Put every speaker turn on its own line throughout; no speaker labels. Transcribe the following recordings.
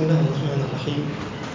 الله الرحمن الرحيم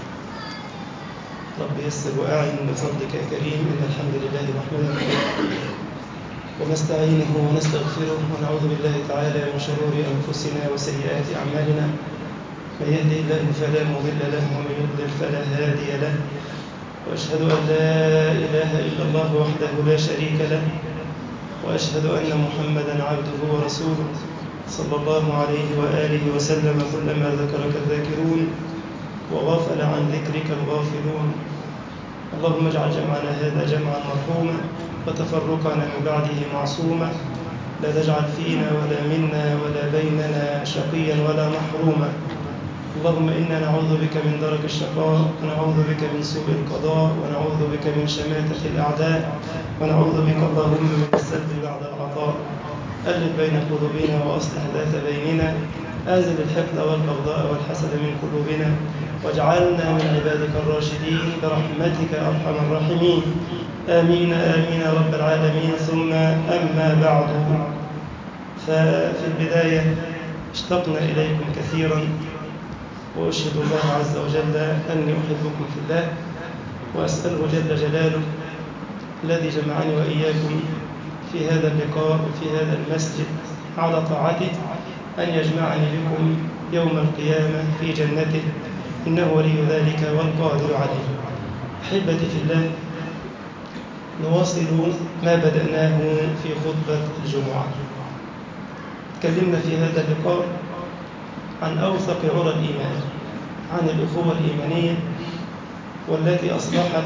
رب يسر وأعن بفضلك يا كريم إن الحمد لله نحمده ونستعينه ونستغفره ونعوذ بالله تعالى من شرور أنفسنا وسيئات أعمالنا من يهده الله فلا مضل له ومن يضلل فلا هادي له وأشهد أن لا إله إلا الله وحده لا شريك له وأشهد أن محمدا عبده ورسوله صلى الله عليه وآله وسلم كلما ذكرك الذاكرون وغفل عن ذكرك الغافلون اللهم اجعل جمعنا هذا جمعا مرحوما وتفرقنا من بعده معصوما لا تجعل فينا ولا منا ولا بيننا شقيا ولا محروما اللهم إنا نعوذ بك من درك الشقاء ونعوذ بك من سوء القضاء ونعوذ بك من شماتة الأعداء ونعوذ بك اللهم من السلب بعد العطاء ألف بين قلوبنا وأصلح ذات بيننا آزل الحقد والبغضاء والحسد من قلوبنا واجعلنا من عبادك الراشدين برحمتك أرحم الراحمين آمين آمين يا رب العالمين ثم أما بعد ففي البداية اشتقنا إليكم كثيرا وأشهد الله عز وجل أني أحبكم في الله وأسأله جل جلاله الذي جمعني وإياكم في هذا اللقاء وفي هذا المسجد على طاعته أن يجمعني بكم يوم القيامة في جنته إنه ولي ذلك والقادر عليه أحبتي في الله نواصل ما بدأناه في خطبة الجمعة تكلمنا في هذا اللقاء عن أوثق عرى الإيمان عن الأخوة الإيمانية والتي أصبحت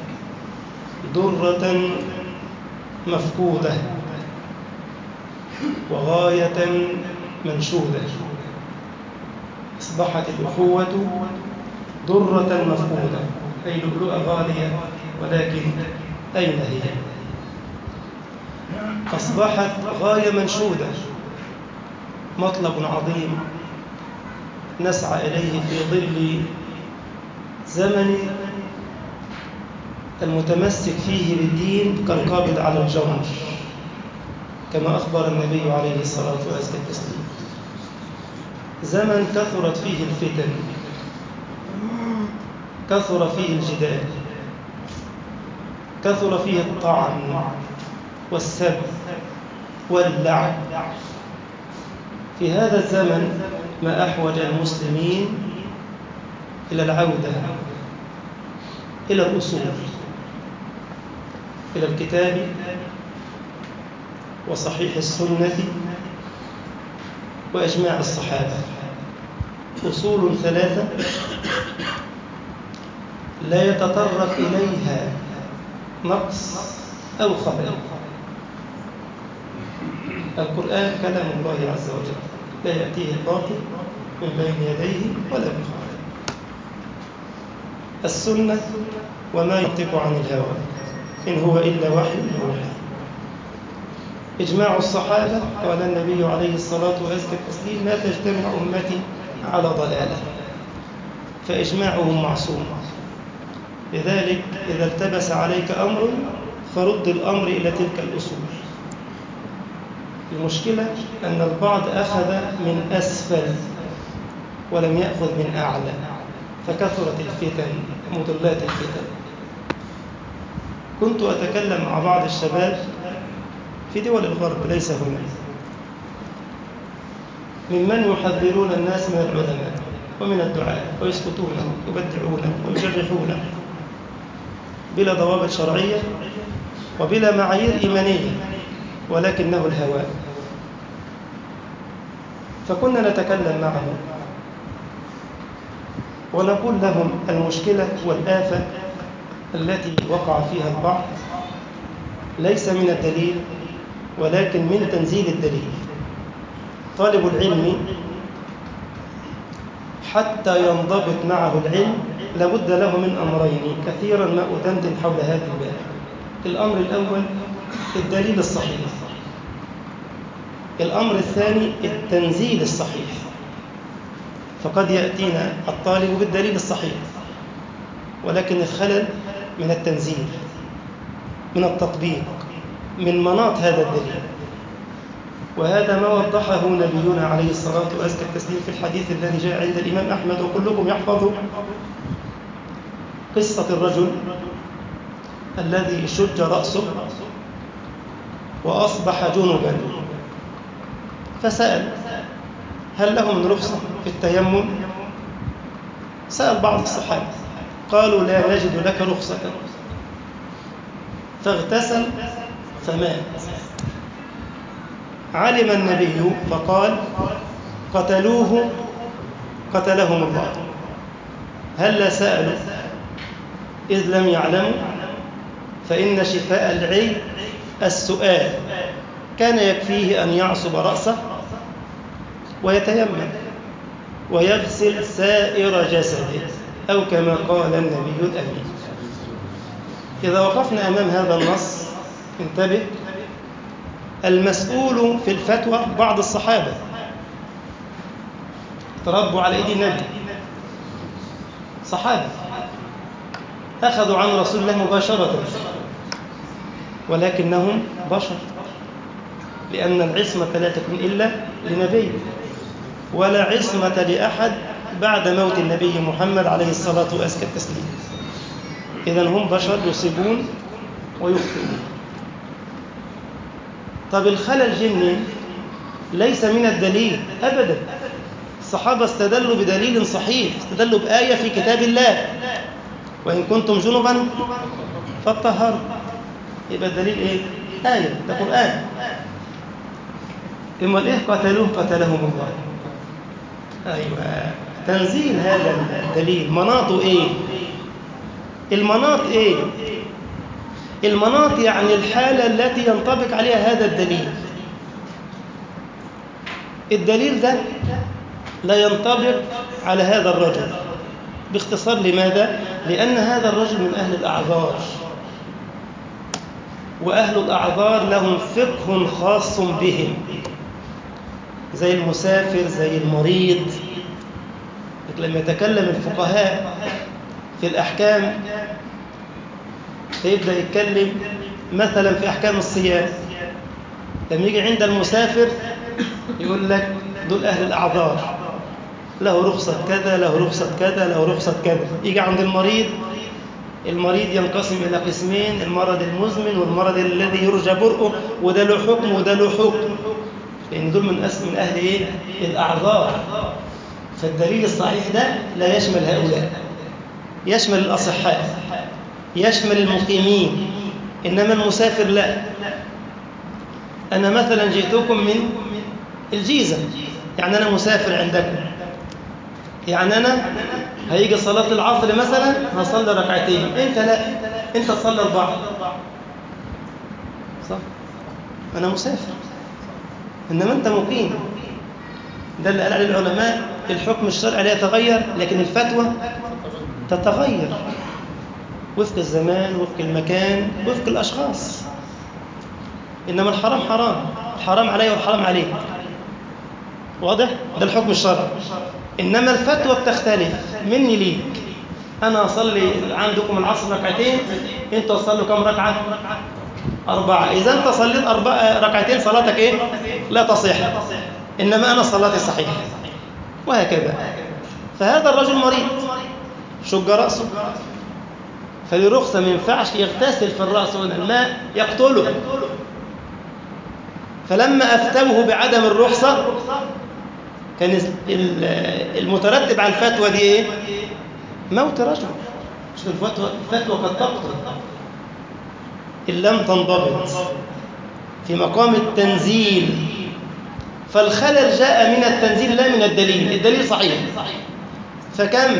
درة مفقودة وغاية منشودة أصبحت الأخوة درة مفقودة أي لؤلؤة غالية ولكن أين هي؟ أصبحت غاية منشودة مطلب عظيم نسعى إليه في ظل زمن المتمسك فيه بالدين كالقابض على الجمر كما أخبر النبي عليه الصلاة والسلام زمن كثرت فيه الفتن كثر فيه الجدال كثر فيه الطعن والسب واللعن في هذا الزمن ما أحوج المسلمين إلى العودة إلى الأصول إلى الكتاب وصحيح السنة وإجماع الصحابة أصول ثلاثة لا يتطرق إليها نقص أو خبر القرآن كلام الله عز وجل لا يأتيه الباطل من بين يديه ولا من خلفه السنة وما ينطق عن الهوى إن هو إلا وحي يوحى إجماع الصحابة قال النبي عليه الصلاة والسلام لا تجتمع أمتي على ضلالة فإجماعهم معصوم لذلك إذا التبس عليك أمر فرد الأمر إلى تلك الأصول المشكلة أن البعض أخذ من أسفل ولم يأخذ من أعلى فكثرت الفتن مضلات الفتن كنت أتكلم مع بعض الشباب في دول الغرب ليس هنا ممن يحذرون الناس من العلماء ومن الدعاء ويسكتونهم يبدعونهم ويجرحونهم بلا ضوابط شرعية وبلا معايير إيمانية ولكنه الهوى فكنا نتكلم معهم ونقول لهم المشكلة والآفة التي وقع فيها البعض ليس من الدليل ولكن من تنزيل الدليل طالب العلم حتى ينضبط معه العلم لابد له من أمرين كثيرا ما أدندن حول هذا الباب الأمر الأول الدليل الصحيح الأمر الثاني التنزيل الصحيح فقد يأتينا الطالب بالدليل الصحيح ولكن الخلل من التنزيل من التطبيق من مناط هذا الدليل وهذا ما وضحه نبينا عليه الصلاة وأزكى التسليم في الحديث الذي جاء عند الإمام أحمد وكلكم يحفظه قصة الرجل الذي شج رأسه وأصبح جنبا فسأل هل له من رخصة في التيمم سأل بعض الصحابة قالوا لا نجد لك رخصة فاغتسل فمات علم النبي فقال قتلوه قتلهم الله هل سألوا إذ لم يعلموا فإن شفاء العي السؤال كان يكفيه أن يعصب رأسه ويتيمم ويغسل سائر جسده أو كما قال النبي الأمين إذا وقفنا أمام هذا النص انتبه المسؤول في الفتوى بعض الصحابة تربوا على ايدي النبي صحابة أخذوا عن رسول الله مباشرة ولكنهم بشر لأن العصمة لا تكون إلا لنبي ولا عصمة لأحد بعد موت النبي محمد عليه الصلاة وأزكى التسليم إذا هم بشر يصيبون ويخطئون طب الخلل الجني ليس من الدليل أبدا الصحابة استدلوا بدليل صحيح استدلوا بآية في كتاب الله وإن كنتم جنبا فاطهروا يبقى الدليل إيه؟ آية ده قرآن إما الإيه قتلوه قتلهم الله أيوة تنزيل هذا الدليل مناطه إيه المناط إيه المناط يعني الحالة التي ينطبق عليها هذا الدليل الدليل ده لا ينطبق على هذا الرجل باختصار لماذا؟ لأن هذا الرجل من أهل الأعذار وأهل الأعذار لهم فقه خاص بهم زي المسافر زي المريض لما يتكلم الفقهاء في الأحكام فيبدأ يتكلم مثلا في أحكام الصيام لما يجي عند المسافر يقول لك دول أهل الأعذار له رخصة كذا له رخصة كذا له رخصة كذا يجي عند المريض المريض ينقسم إلى قسمين المرض المزمن والمرض الذي يرجى برؤه وده له حكم وده له حكم لأن دول من أسم من أهل إيه؟ الأعذار فالدليل الصحيح ده لا يشمل هؤلاء يشمل الأصحاء يشمل المقيمين إنما المسافر لا أنا مثلا جئتكم من الجيزة يعني أنا مسافر عندكم يعني أنا هيجي صلاة العصر مثلا هصلي ركعتين أنت لا أنت تصلي أربعة صح أنا مسافر إنما أنت مقيم ده اللي قال عليه العلماء الحكم الشرعي لا يتغير لكن الفتوى تتغير وفق الزمان وفق المكان وفق الأشخاص إنما الحرام حرام الحرام علي والحرام عليك واضح؟ ده الحكم الشرعي إنما الفتوى بتختلف مني ليك أنا أصلي عندكم العصر ركعتين أنت تصلوا كم ركعة؟ أربعة إذا أنت صليت أربعة ركعتين صلاتك إيه؟ لا تصح إنما أنا صلاتي صحيحة وهكذا فهذا الرجل مريض شج رأسه فلرخصة ما ينفعش يغتسل في الرأس من الماء يقتله فلما أفتوه بعدم الرخصة كان المترتب على الفتوى دي إيه؟ موت رجل مش الفتوى الفتوى قد تقتل إن لم تنضبط في مقام التنزيل فالخلل جاء من التنزيل لا من الدليل الدليل صحيح فكم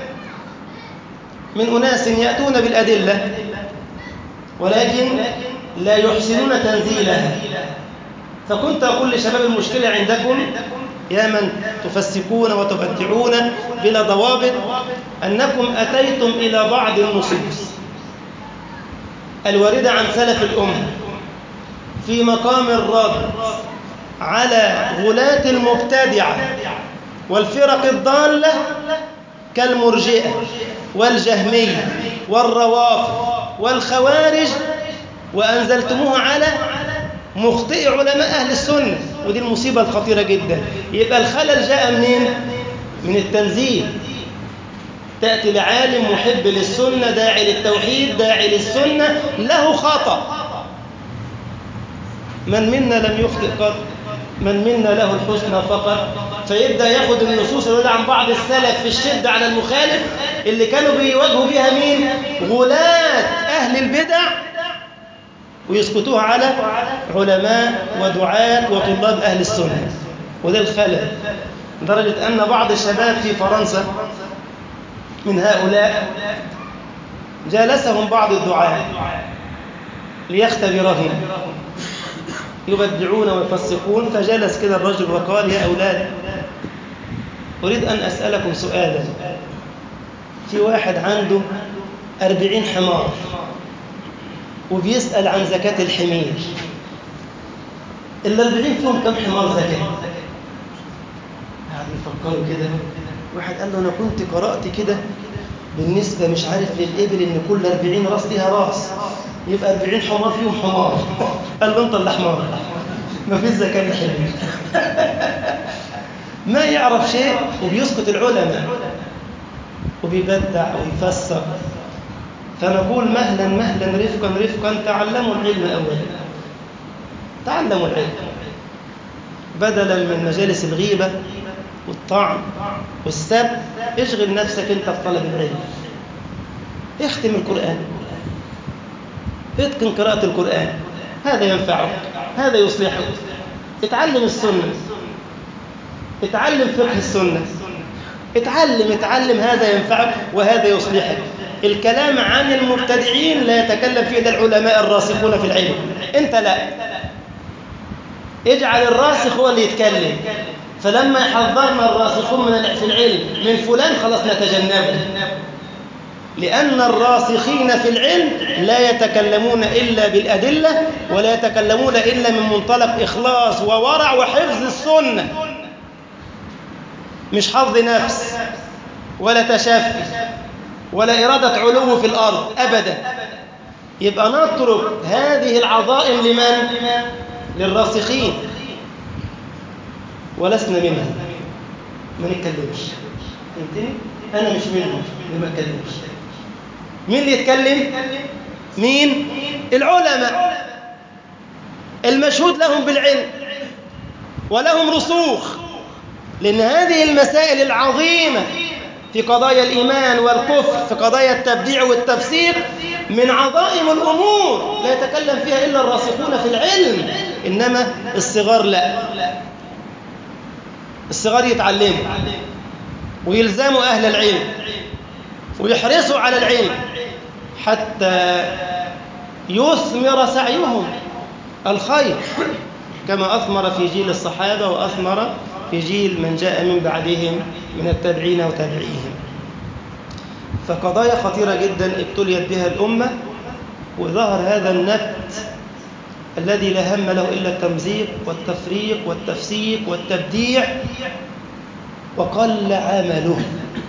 من أناس يأتون بالأدلة ولكن لا يحسنون تنزيلها فكنت أقول لشباب المشكلة عندكم يا من تفسقون وتبدعون بلا ضوابط أنكم أتيتم إلى بعض النصوص الواردة عن سلف الأمة في مقام الرد على غلاة المبتدعة والفرق الضالة كالمرجئة والجهمية والروافض والخوارج وأنزلتموها على مخطئ علماء أهل السنة ودي المصيبة الخطيرة جدا يبقى الخلل جاء منين؟ من التنزيل تأتي لعالم محب للسنة داعي للتوحيد داعي للسنة له خطأ من منا لم يخطئ قط من منا له الحسنى فقط فيبدأ ياخد النصوص اللي عن بعض السلف في الشدة على المخالف اللي كانوا بيواجهوا بها مين غلاة أهل البدع ويسقطوها على علماء ودعاة وطلاب أهل السنة وده الخلل لدرجة أن بعض الشباب في فرنسا من هؤلاء جالسهم بعض الدعاة ليختبرهم يبدعون ويفسقون فجلس كده الرجل وقال يا أولاد أريد أن أسألكم سؤالا في واحد عنده أربعين حمار وبيسأل عن زكاة الحمير الأربعين فيهم كم حمار زكاة قاعدوا يفكروا كده واحد قال له أنا كنت قرأت كده بالنسبة مش عارف للإبل إن كل أربعين راس ليها راس يبقى أربعين حمار فيهم حمار قال له أنت اللي حمار ما فيش زكاة الحمير ما يعرف شيء وبيسقط العلماء وبيبدع ويفسر فنقول مهلا مهلا رفقا رفقا تعلموا العلم أولا تعلموا العلم بدلا من مجالس الغيبة والطعن والسب اشغل نفسك انت بطلب العلم اختم القرآن اتقن قراءة القرآن هذا ينفعك هذا يصلحك اتعلم السنة اتعلم فقه السنة اتعلم اتعلم هذا ينفعك وهذا يصلحك الكلام عن المبتدعين لا يتكلم فيه إلا العلماء الراسخون في العلم انت لا اجعل الراسخ هو اللي يتكلم فلما يحذرنا الراسخون من في العلم من فلان خلاص نتجنبه لأن الراسخين في العلم لا يتكلمون إلا بالأدلة ولا يتكلمون إلا من منطلق إخلاص وورع وحفظ السنة مش حظ نفس ولا تشفي ولا إرادة علو في الأرض أبدا يبقى نترك هذه العظائم لمن؟ للراسخين ولسنا منها ما نتكلمش فهمتني؟ أنا مش منهم اللي ما اتكلمش مين اللي يتكلم؟ مين؟ العلماء المشهود لهم بالعلم ولهم رسوخ لأن هذه المسائل العظيمة في قضايا الإيمان والكفر في قضايا التبديع والتفسير من عظائم الأمور لا يتكلم فيها إلا الراسخون في العلم إنما الصغار لا الصغار يتعلموا ويلزموا أهل العلم ويحرصوا على العلم حتى يثمر سعيهم الخير كما أثمر في جيل الصحابة وأثمر في جيل من جاء من بعدهم من التابعين وتابعيهم فقضايا خطيرة جدا ابتليت بها الأمة وظهر هذا النبت الذي لا هم له إلا التمزيق والتفريق والتفسيق والتبديع وقل عمله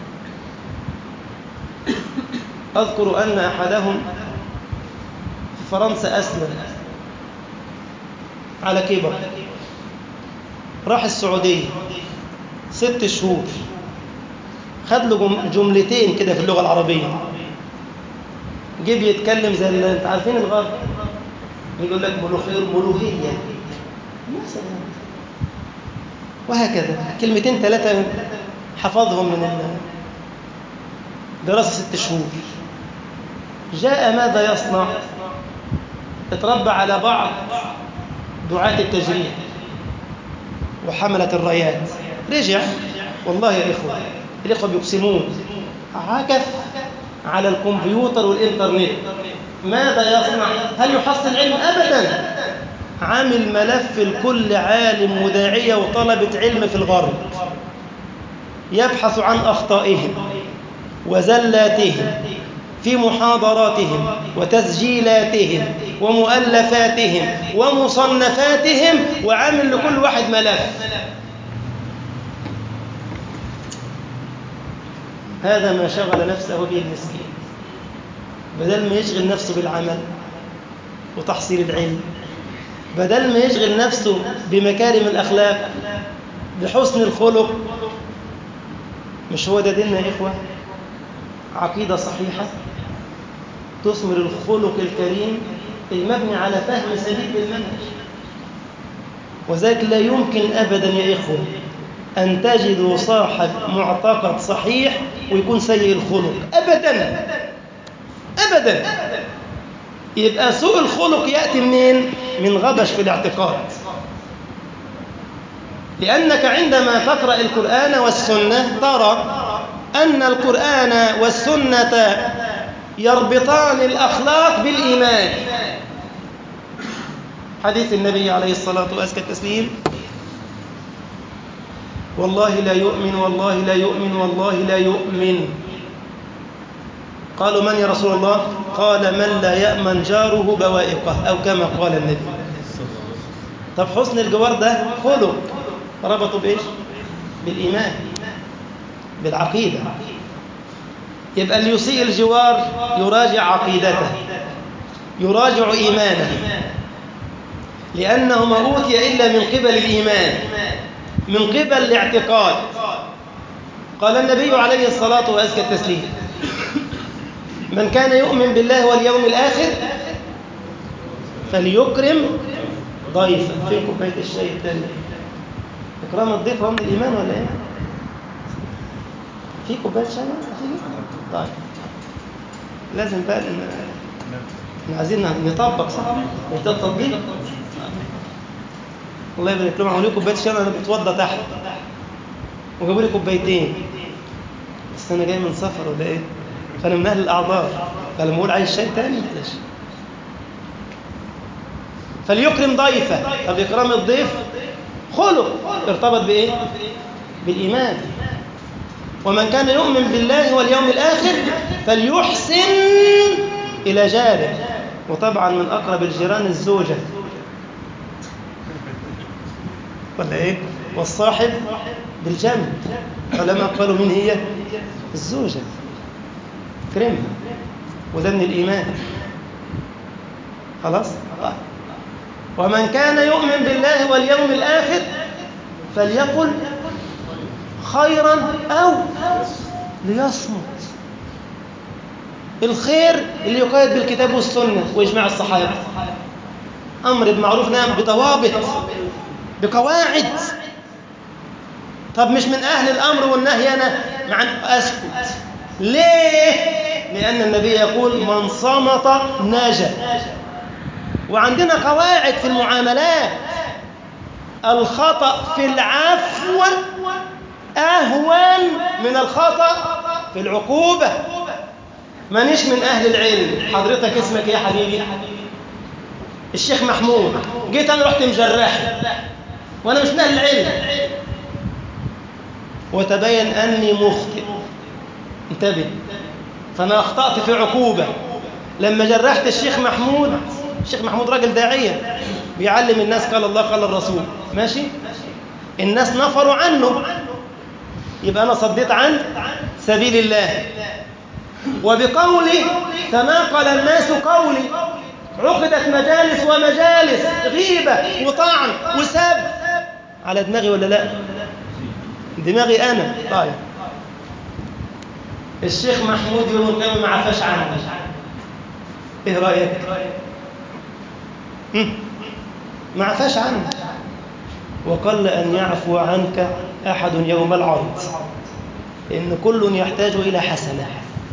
أذكر أن أحدهم في فرنسا أسلم على كبر راح السعودية ست شهور خد له جملتين كده في اللغة العربية جه بيتكلم زي اللي انت عارفين الغرب يقول لك ملوخير ملوهية مثلا وهكذا كلمتين ثلاثة حفظهم من دراسة ست شهور جاء ماذا يصنع اتربى على بعض دعاة التجريح وحملة الرايات رجع والله يا إخوة الإخوة بيقسمون عكف على الكمبيوتر والإنترنت ماذا يصنع؟ هل يحصل علم؟ أبدا عامل ملف لكل عالم وداعية وطلبة علم في الغرب يبحث عن أخطائهم وزلاتهم في محاضراتهم وتسجيلاتهم ومؤلفاتهم ومصنفاتهم وعامل لكل واحد ملف هذا ما شغل نفسه به المسكين بدل ما يشغل نفسه بالعمل وتحصيل العلم بدل ما يشغل نفسه بمكارم الأخلاق بحسن الخلق مش هو ده ديننا يا إخوة عقيدة صحيحة تثمر الخلق الكريم المبني على فهم سليم للمنهج وذلك لا يمكن أبدا يا إخوة أن تجدوا صاحب معتقد صحيح ويكون سيء الخلق أبدا أبدا يبقى سوء الخلق يأتي منين؟ من غبش في الاعتقاد لأنك عندما تقرأ القرآن والسنة ترى أن القرآن والسنة يربطان الأخلاق بالإيمان حديث النبي عليه الصلاة والسلام التسليم والله لا يؤمن والله لا يؤمن والله لا يؤمن قالوا من يا رسول الله قال من لا يأمن جاره بوائقه أو كما قال النبي طب حسن الجوار ده خلق ربطوا بإيش بالإيمان بالعقيدة يبقى اللي يسيء الجوار يراجع عقيدته يراجع إيمانه لأنه ما أوتي إلا من قبل الإيمان من قبل الاعتقاد قال النبي عليه الصلاة وأزكى التسليم من كان يؤمن بالله واليوم الآخر فليكرم ضيفا في كوباية الشاي الثانية إكرام الضيف هو من الإيمان ولا إيه؟ في كوباية شاي طيب لازم بقى إن احنا عايزين نطبق صح؟ مش ده التطبيق؟ الله يبارك لهم عملوا لي كوبايه شاي انا بتوضى تحت وجابوا لي كوبايتين بس انا جاي من سفر ولا ايه؟ فانا من اهل الاعذار فلما اقول عايز شاي تاني معلش فليكرم ضيفه طب اكرام الضيف خلق ارتبط بايه؟ بالايمان ومن كان يؤمن بالله واليوم الاخر فليحسن الى جاره وطبعا من اقرب الجيران الزوجه ولا ايه والصاحب بالجنب علماء قالوا من هي الزوجة كرمها وده من الإيمان خلاص ومن كان يؤمن بالله واليوم الآخر فليقل خيرا أو ليصمت الخير اللي يقيد بالكتاب والسنة وإجماع الصحابة أمر بمعروف نعم بضوابط بقواعد طب مش من أهل الأمر والنهي أنا مع أسكت ليه؟ لأن النبي يقول من صمت نجا وعندنا قواعد في المعاملات الخطأ في العفو أهون من الخطأ في العقوبة مانيش من أهل العلم حضرتك اسمك يا حبيبي الشيخ محمود جيت أنا رحت مجرح وأنا مش من أهل العلم وتبين أني مخطئ انتبه فأنا أخطأت في عقوبة لما جرحت الشيخ محمود الشيخ محمود راجل داعية بيعلم الناس قال الله قال الرسول ماشي الناس نفروا عنه يبقى أنا صديت عن سبيل الله وبقولي تناقل الناس قولي عقدت مجالس ومجالس غيبة وطعن وسب على دماغي ولا لا دماغي أنا طيب الشيخ محمود يوم القيامة ما عفاش عني ايه رأيك ما عفاش عنك وقل أن يعفو عنك أحد يوم العرض إن كل يحتاج إلى حسنة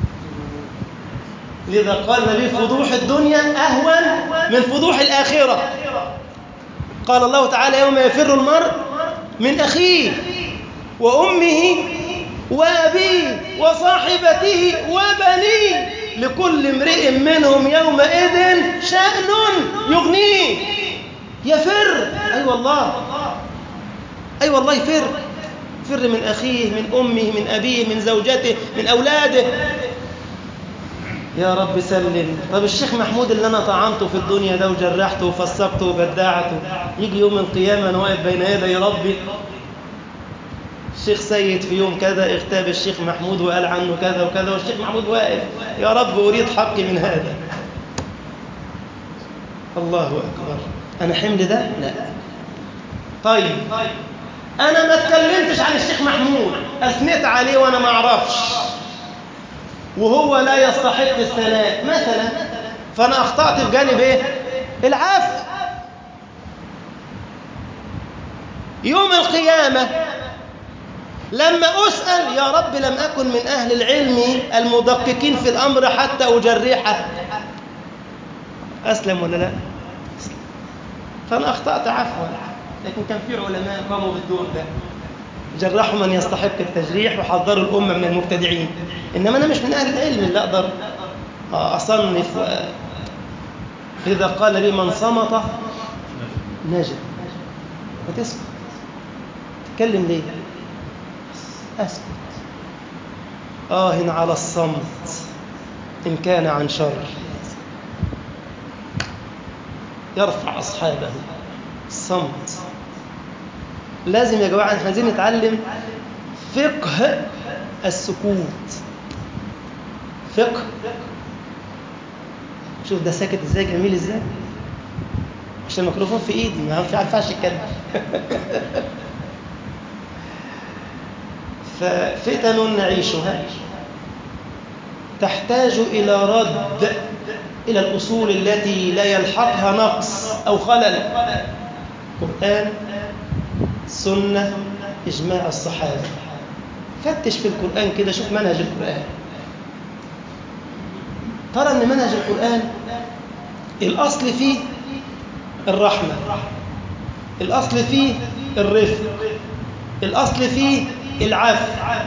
لذا قال النبي فضوح الدنيا أهون من فضوح الآخرة قال الله تعالى يوم يفر المرء من أخيه وأمه وأبيه وصاحبته وبنيه لكل امرئ منهم يومئذ شأن يغنيه يفر أي أيوة والله أي أيوة والله يفر يفر من أخيه من أمه من أبيه من زوجته من أولاده يا رب سلم طب الشيخ محمود اللي أنا طعنته في الدنيا ده وجرحته وفسقته وبدعته يجي يوم القيامة أنا واقف بين يدي ربي الشيخ سيد في يوم كذا اغتاب الشيخ محمود وقال عنه كذا وكذا والشيخ محمود واقف يا رب أريد حقي من هذا الله أكبر أنا حمل ده؟ لا طيب أنا ما اتكلمتش عن الشيخ محمود أثنيت عليه وأنا ما أعرفش وهو لا يستحق الثناء مثلا فأنا أخطأت في جانب إيه؟ العفو يوم القيامة لما أسأل يا رب لم أكن من أهل العلم المدققين في الأمر حتى أجرحه أسلم ولا لا؟ أسلم. فأنا أخطأت عفوا لكن كان في علماء قاموا بالدور ده جرحوا من يستحق التجريح وحذروا الأمة من المبتدعين إنما أنا مش من أهل العلم اللي أقدر أصنف إذا قال لي من صمت نجا وتسكت تتكلم ليه أسكت آه على الصمت إن كان عن شر يرفع أصحابه الصمت لازم يا جماعة احنا عايزين نتعلم فقه السكوت فقه شوف ده ساكت ازاي جميل ازاي عشان الميكروفون في ايدي ما ينفعش اتكلم ففتن نعيشها تحتاج إلى رد إلى الأصول التي لا يلحقها نقص أو خلل قرآن سنة إجماع الصحابة فتش في القرآن كده شوف منهج القرآن ترى أن منهج القرآن الأصل فيه الرحمة الأصل فيه الرفق الأصل فيه العفو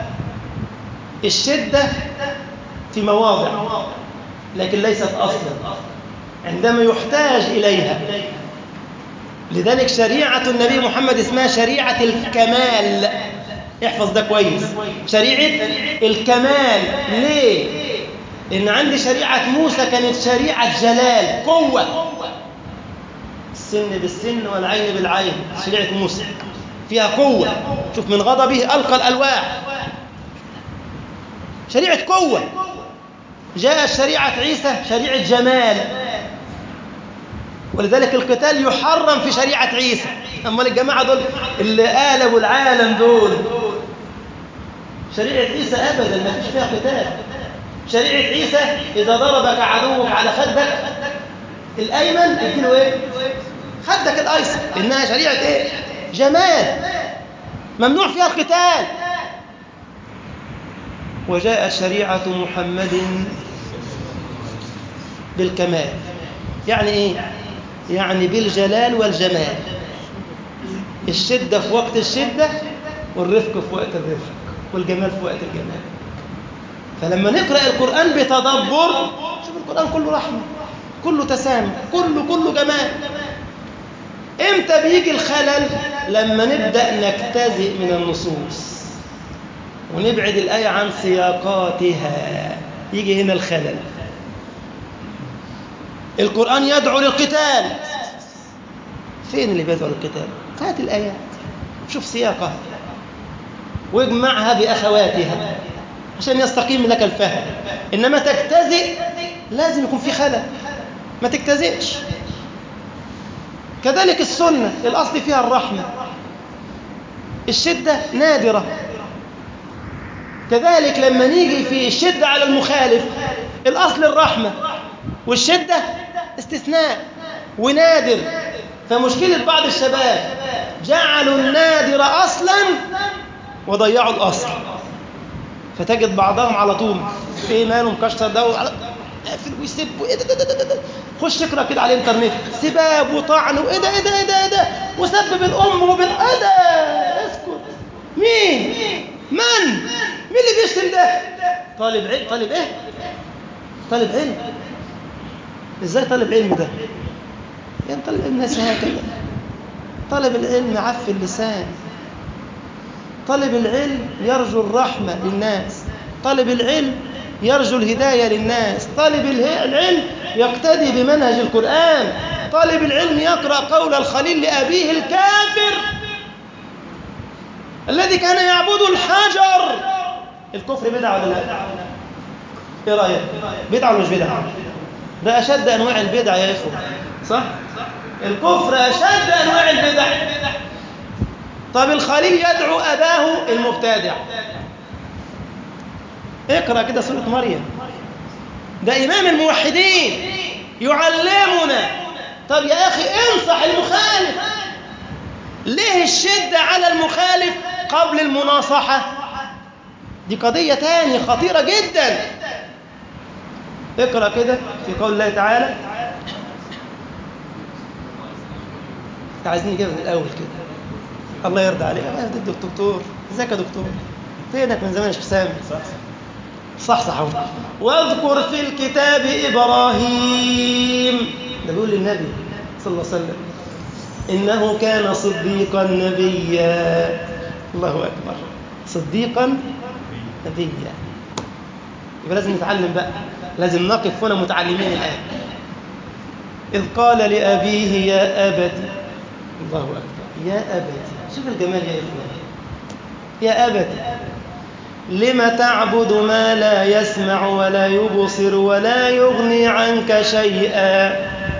الشدة في مواضع لكن ليست أصلا عندما يحتاج إليها لذلك شريعة النبي محمد اسمها شريعة الكمال احفظ ده كويس شريعة الكمال ليه؟ لأن عندي شريعة موسى كانت شريعة جلال قوة السن بالسن والعين بالعين شريعة موسى فيها قوة شوف من غضبه ألقى الألواح شريعة قوة جاءت شريعة عيسى شريعة جمال ولذلك القتال يحرم في شريعة عيسى أما الجماعة دول اللي قالبوا العالم دول شريعة عيسى أبدا ما فيش فيها قتال شريعة عيسى إذا ضربك عدوك على خدك الأيمن اديله إيه؟ خدك الأيسر إنها شريعة إيه؟ جمال ممنوع فيها القتال وجاءت شريعة محمد بالكمال يعني إيه؟ يعني بالجلال والجمال الشدة في وقت الشدة والرفق في وقت الرفق والجمال في وقت الجمال فلما نقرأ القرآن بتدبر شوف القرآن كله رحمة كله تسامح كله كله جمال امتى بيجي الخلل لما نبدأ نجتزئ من النصوص ونبعد الآية عن سياقاتها يجي هنا الخلل القرآن يدعو للقتال فين اللي بيدعو للقتال هات الآيات شوف سياقها واجمعها بأخواتها عشان يستقيم لك الفهم إنما تجتزئ لازم يكون في خلل ما تجتزئش كذلك السنة الأصل فيها الرحمة الشدة نادرة كذلك لما نيجي في الشدة على المخالف الأصل الرحمة والشدة استثناء ونادر فمشكلة بعض الشباب جعلوا النادر أصلا وضيعوا الأصل فتجد بعضهم على طول ايه ماله مكشر ده وعلى قافل ويسب وايه ده, ده, ده, ده, ده خش اقرا كده على الانترنت سباب وطعن وايه ده ايه ده ايه ده ايه ده وسب بالام وبالأذى اسكت مين من مين اللي بيشتم ده طالب علم طالب ايه طالب علم ازاي طالب علم ده يعني طالب علم ناس هكذا طالب العلم عف اللسان طالب العلم يرجو الرحمة للناس طالب العلم يرجو الهداية للناس طالب العلم يقتدي بمنهج القرآن طالب العلم يقرأ قول الخليل لأبيه الكافر الذي كان يعبد الحجر الكفر بدعة ولا لا ايه رأيك بدعة ولا مش بدعة ده أشد أنواع البدع يا إخوة صح الكفر أشد أنواع البدع طب الخليل يدعو أباه المبتدع اقرأ كده سورة مريم ده إمام الموحدين يعلمنا طب يا أخي انصح المخالف ليه الشدة على المخالف قبل المناصحة دي قضية تانية خطيرة جدا اقرأ كده في قول الله تعالى عايزين نجيبها من الأول كده الله يرضى عليك أنا ضد الدكتور ازيك يا دكتور فينك من زمان يا شيخ سامي صح صح واذكر في الكتاب إبراهيم ده بيقول للنبي صلى الله عليه وسلم إنه كان صديقا نبيا الله أكبر صديقا نبيا يبقى لازم نتعلم بقى لازم نقف هنا متعلمين الآن إذ قال لأبيه يا أبت الله أكبر يا أبت شوف الجمال يا إخوان يا أبت لم تعبد ما لا يسمع ولا يبصر ولا يغني عنك شيئا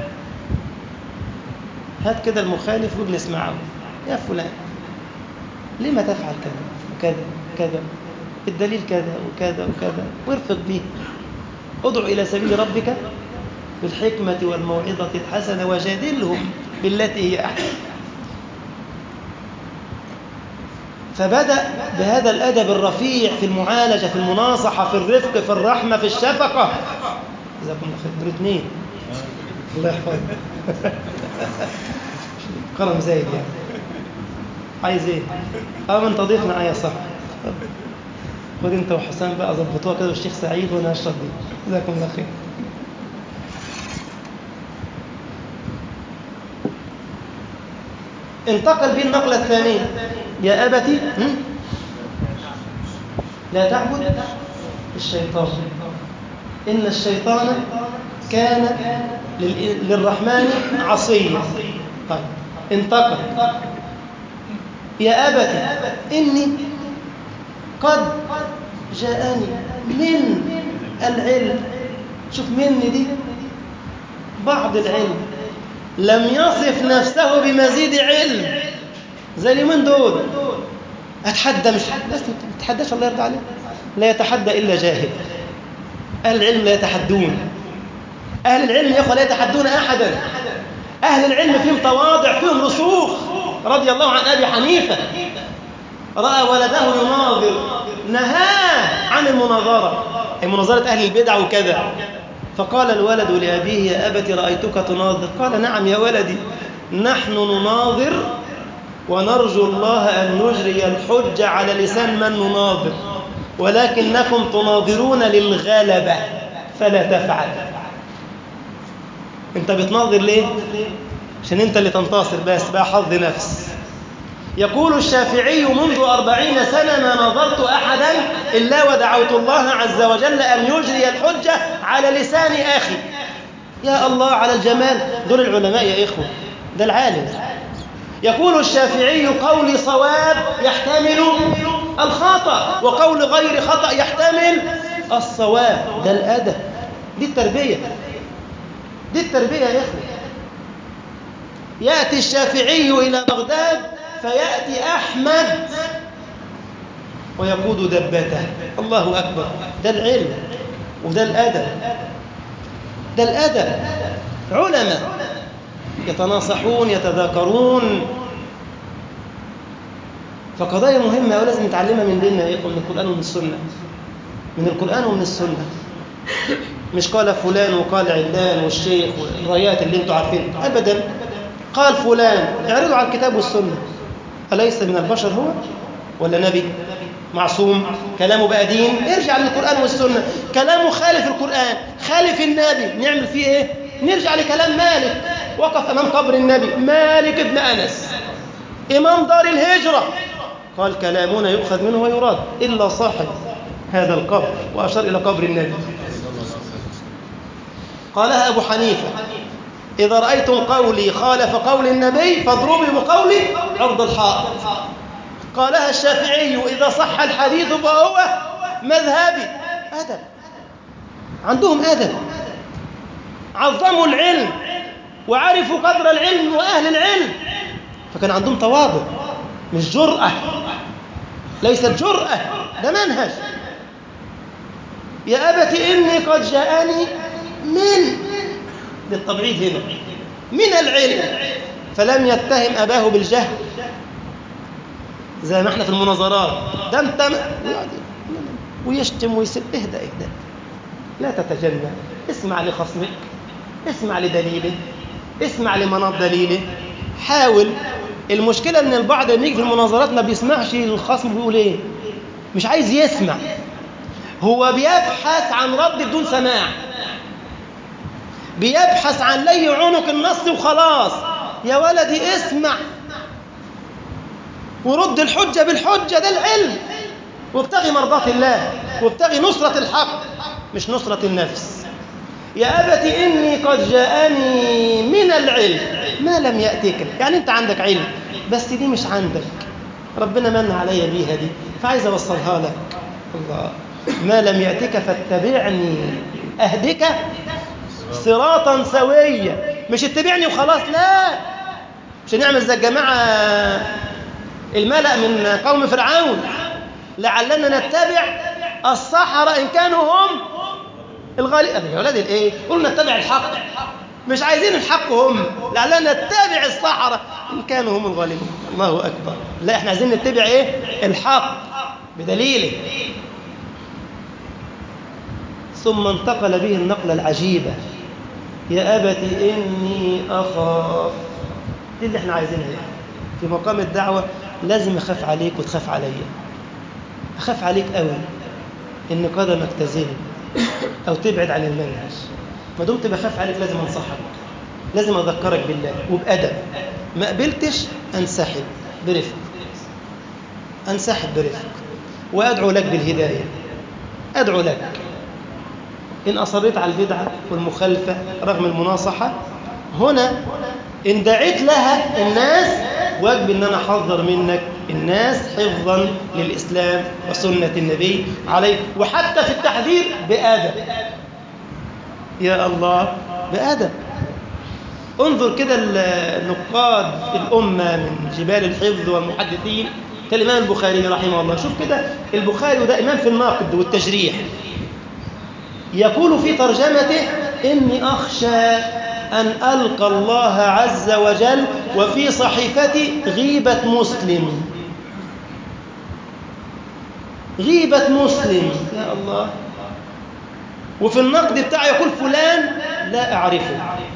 هات كده المخالف وابن اسمعه يا فلان لما تفعل كذا وكذا وكذا الدليل كذا وكذا وكذا وارفق به ادع إلى سبيل ربك بالحكمة والموعظة الحسنة وجادلهم بالتي هي أحسن فبدأ بهذا الأدب الرفيع في المعالجة في المناصحة في الرفق في الرحمة في الشفقة جزاكم الله خير دول اثنين الله يحفظك كرم زايد يعني عايز ايه؟ اه انت ضيف معايا صح خد انت وحسام بقى ظبطوها كده والشيخ سعيد وانا هشرب دي جزاكم الله خير انتقل به النقلة الثانية يا أبتي لا تعبد الشيطان إن الشيطان كان للرحمن عصيا طيب انتقل يا أبتي إني قد جاءني من العلم شوف مني دي بعض العلم لم يصف نفسه بمزيد علم زي اليومين دول أتحدى مش بس ما تتحداش الله يرضى عليك لا يتحدى إلا جاهل أهل العلم لا يتحدون أهل العلم يا أخوة لا يتحدون أحدا أهل العلم فيهم تواضع فيهم رسوخ رضي الله عن أبي حنيفة رأى ولده يناظر نهاه عن المناظرة أي مناظرة أهل البدع وكذا فقال الولد لأبيه يا أبت رأيتك تناظر قال نعم يا ولدي نحن نناظر ونرجو الله أن نجري الحج على لسان من نناظر ولكنكم تناظرون للغلبة فلا تفعل انت بتناظر ليه عشان انت اللي تنتصر بس بقى حظ نفس يقول الشافعي منذ أربعين سنة ما نظرت أحدا إلا ودعوت الله عز وجل أن يجري الحجة على لسان أخي يا الله على الجمال دول العلماء يا إخوة ده العالم يقول الشافعي قولي صواب يحتمل الخطأ وقول غير خطأ يحتمل الصواب ده الأدب دي التربية دي التربية يا إخوة يأتي الشافعي إلى بغداد فيأتي أحمد ويقود دبته الله أكبر ده العلم وده الأدب ده الأدب علماء يتناصحون يتذاكرون فقضايا مهمة ولازم نتعلمها من ديننا يا إخوة من القرآن ومن السنة من القرآن ومن السنة مش قال فلان وقال علان والشيخ والرايات اللي انتوا عارفينها أبدا قال فلان اعرضوا على الكتاب والسنة أليس من البشر هو ولا نبي معصوم كلامه بقى دين ارجع للقرآن والسنة كلامه خالف القرآن خالف النبي نعمل فيه ايه نرجع لكلام مالك وقف أمام قبر النبي مالك ابن أنس إمام دار الهجرة قال كلامنا يؤخذ منه ويراد إلا صاحب هذا القبر وأشار إلى قبر النبي قالها أبو حنيفة إذا رأيتم قولي خالف قول النبي فاضربوا بقولي عرض الحائط قالها الشافعي إذا صح الحديث فهو مذهبي أدب عندهم أدب عظموا العلم وعرفوا قدر العلم وأهل العلم فكان عندهم تواضع مش جرأة ليست جرأة ده منهج يا أبت إني قد جاءني من للتبعيد هنا من العلم فلم يتهم أباه بالجهل زي ما احنا في المناظرات ده انت ويشتم ويسب اهدى اهدى لا تتجنن اسمع لخصمك اسمع لدليله اسمع لمناط دليله حاول المشكلة ان البعض لما يجي في المناظرات ما بيسمعش الخصم بيقول ايه مش عايز يسمع هو بيبحث عن رد بدون سماع بيبحث عن لي عنق النص وخلاص يا ولدي اسمع ورد الحجة بالحجة ده العلم وابتغي مرضاة الله وابتغي نصرة الحق مش نصرة النفس يا أبت إني قد جاءني من العلم ما لم يأتيك يعني أنت عندك علم بس دي مش عندك ربنا من علي بيها دي فعايز أوصلها لك الله ما لم يأتك فاتبعني أهدك صراطا سويا مش اتبعني وخلاص لا مش هنعمل زي الجماعة الملأ من قوم فرعون لعلنا نتبع الصحراء إن كانوا هم الغالب يا ولاد الايه قلنا نتبع الحق مش عايزين الحق هم لعلنا نتبع الصحراء إن كانوا هم الغالبون الله أكبر لا احنا عايزين نتبع ايه الحق بدليله ثم انتقل به النقلة العجيبة يا أبت إني أخاف دي اللي احنا عايزينها يعني. في مقام الدعوة لازم أخاف عليك وتخاف عليا أخاف عليك قوي إن قدمك تزل أو تبعد عن المنهج ما دمت بخاف عليك لازم أنصحك لازم أذكرك بالله وبأدب ما قبلتش أنسحب برفق أنسحب برفق وأدعو لك بالهداية أدعو لك إن أصريت على البدعة والمخالفة رغم المناصحة هنا إن دعيت لها الناس واجب إن أنا أحذر منك الناس حفظا للإسلام وسنة النبي عليه وحتى في التحذير بأدب يا الله بأدب انظر كده النقاد الأمة من جبال الحفظ والمحدثين كالإمام البخاري رحمه الله شوف كده البخاري وده إمام في النقد والتجريح يقول في ترجمته إني أخشى أن ألقى الله عز وجل وفي صحيفتي غيبة مسلم غيبة مسلم يا الله وفي النقد بتاعه يقول فلان لا أعرفه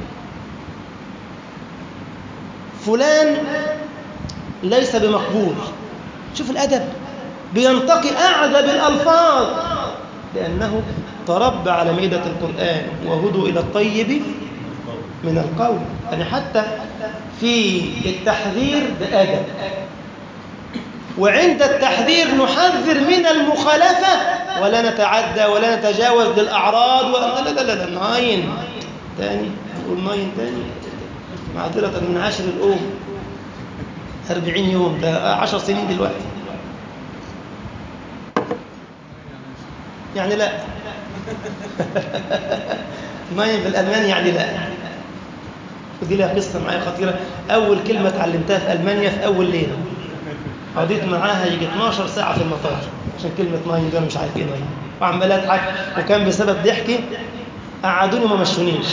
فلان ليس بمقبول شوف الأدب بينتقي أعذب الألفاظ لأنه تربى على ميدة القرآن وهدوا إلى الطيب من القول يعني حتى في التحذير بأدب وعند التحذير نحذر من المخالفة ولا نتعدى ولا نتجاوز للأعراض ولا لا لا لا, لا ناين تاني نقول ناين تاني معذرة من عشر الأم أربعين يوم ده عشر سنين دلوقتي يعني لا ناين بالألماني يعني لا ودي لها قصة معايا خطيرة أول كلمة اتعلمتها في ألمانيا في أول ليلة قضيت معاها يجي 12 ساعة في المطار عشان كلمة ناين دي أنا مش عارف إيه ناين وعمال أضحك وكان بسبب ضحكي قعدوني وما مشونيش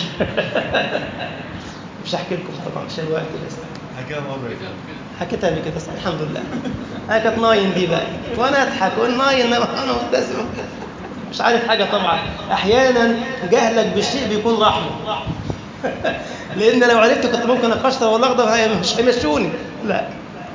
مش هحكي لكم طبعا عشان الوقت بس
حكاها مرة كده
حكيتها قبل كده بس الحمد لله هي كانت ناين دي بقى وانا اضحك واقول ناين انا مبتسم مش عارف حاجه طبعا احيانا جهلك بالشيء بيكون رحمه لان لو عرفت كنت ممكن اقشطر ولا اغضب مش هيمشوني لا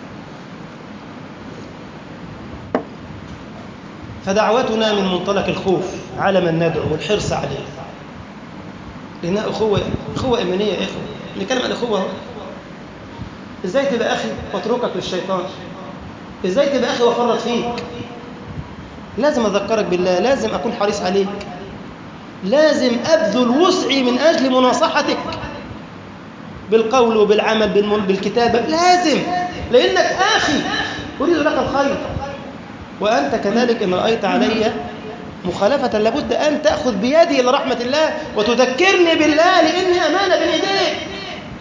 فدعوتنا من منطلق الخوف على من ندعو والحرص عليه لانها اخوه اخوه ايمانيه يا اخوه نتكلم عن اخوه اهو ازاي تبقى اخي واتركك للشيطان ازاي تبقى اخي وافرط فيك لازم اذكرك بالله لازم اكون حريص عليك لازم ابذل وسعي من اجل مناصحتك بالقول وبالعمل بالمن- بالكتابه لازم لانك اخي اريد لك الخير وانت كذلك ان رايت علي مخالفه لابد ان تاخذ بيدي الى رحمه الله وتذكرني بالله لاني امانه بين يديك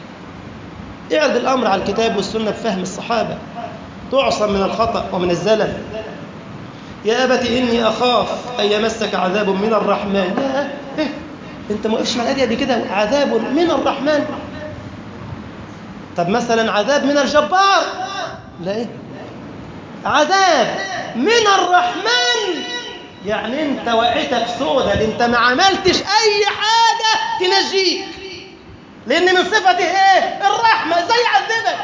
اعرض الأمر على الكتاب والسنة بفهم الصحابة تعصم من الخطأ ومن الزلل يا أبت إني أخاف أن يمسك عذاب من الرحمن يا إيه أنت ما وقفش مع الآية قبل كده عذاب من الرحمن طب مثلا عذاب من الجبار لا إيه عذاب من الرحمن يعني أنت وقعتك سودة دي أنت ما عملتش أي حاجة تنجيك لأن من صفته إيه الرحمة إزاي يعذبك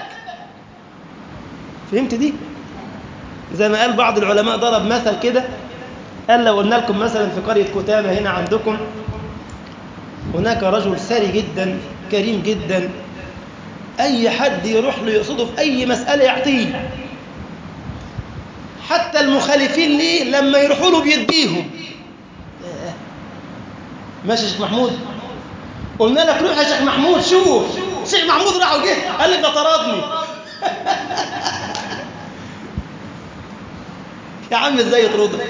فهمت دي زي ما قال بعض العلماء ضرب مثل كده قال لو قلنا لكم مثلا في قرية كتامة هنا عندكم هناك رجل ثري جدا كريم جدا أي حد يروح له يقصده في أي مسألة يعطيه حتى المخالفين ليه لما يروحوا له بيديهم ماشي يا شيخ محمود قلنا لك روح يا شيخ محمود شوف شيخ محمود راح وجه قال لي ده طردني يا عم ازاي يطردك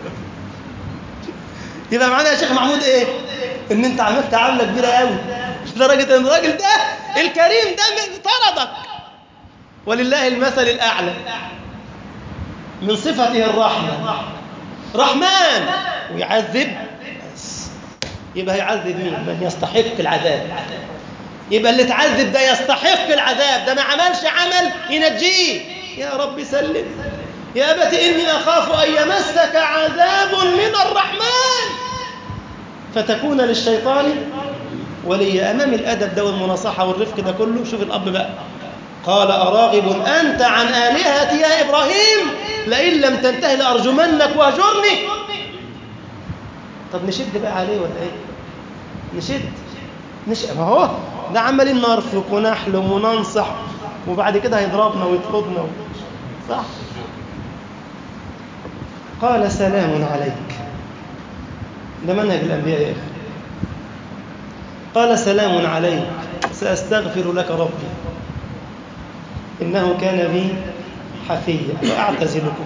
يبقى معانا يا شيخ محمود ايه ان انت عملت عمله كبيره قوي لدرجه ان الراجل ده الكريم ده طردك ولله المثل الاعلى من صفته الرحمه رحمن ويعذب بس يبقى هيعذب مين من يستحق العذاب يبقى اللي اتعذب ده يستحق العذاب ده ما عملش عمل ينجيه يا رب سلم يا أبت إني أخاف أن يمسك عذاب من الرحمن فتكون للشيطان ولي أمام الأدب ده والمناصحة والرفق ده كله شوف الأب بقى قال أراغب أنت عن آلهتي يا إبراهيم لئن لم تنتهي لأرجمنك وأهجرني طب نشد بقى عليه ولا إيه نشد نش... ما هو ده عمالين نرفق ونحلم وننصح وبعد كده هيضربنا ويطردنا و... صح قال سلام عليك ده منهج الأنبياء يا أخي قال سلام عليك سأستغفر لك ربي إنه كان بي حفيا وأعتزلكم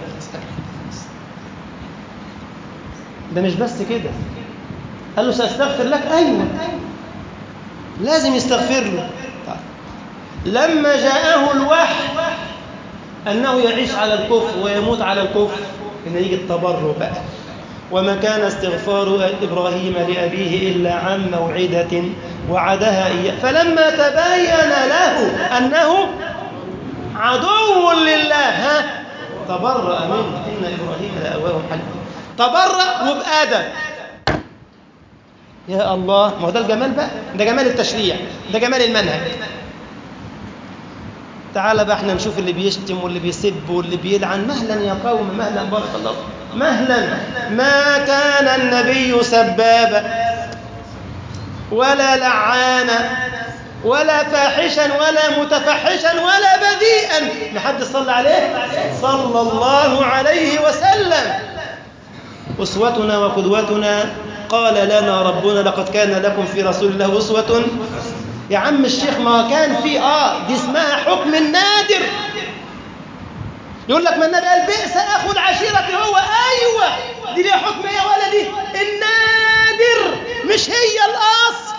ده مش بس كده قال له سأستغفر لك أيوة لازم يستغفر له لما جاءه الوحي أنه يعيش على الكفر ويموت على الكفر إن يجي التبرع بقى وما كان استغفار إبراهيم لأبيه إلا عن موعدة وعدها إياه فلما تبين له أنه عدو لله ها تبرأ منه إن إبراهيم لأواه حليم تبرأ وبآدم يا الله ما هو ده الجمال بقى ده جمال التشريع ده جمال المنهج تعال بقى احنا نشوف اللي بيشتم واللي بيسب واللي بيلعن مهلا يا قوم مهلا بارك الله مهلا ما كان النبي سبابا ولا لعانا ولا فاحشا ولا متفحشا ولا بذيئا محد صلى عليه صلى الله عليه وسلم أسوتنا وقدوتنا قال لنا ربنا لقد كان لكم في رسول الله أسوة يا عم الشيخ ما كان في اه دي اسمها حكم النادر يقول لك ما النبي قال بئس اخو العشيره هو ايوه دي ليها حكم ايه يا ولدي النادر مش هي الاصل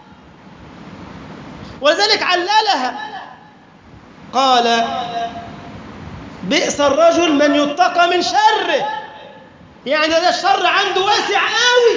ولذلك عللها قال بئس الرجل من يتقى من شره يعني ده الشر عنده واسع قوي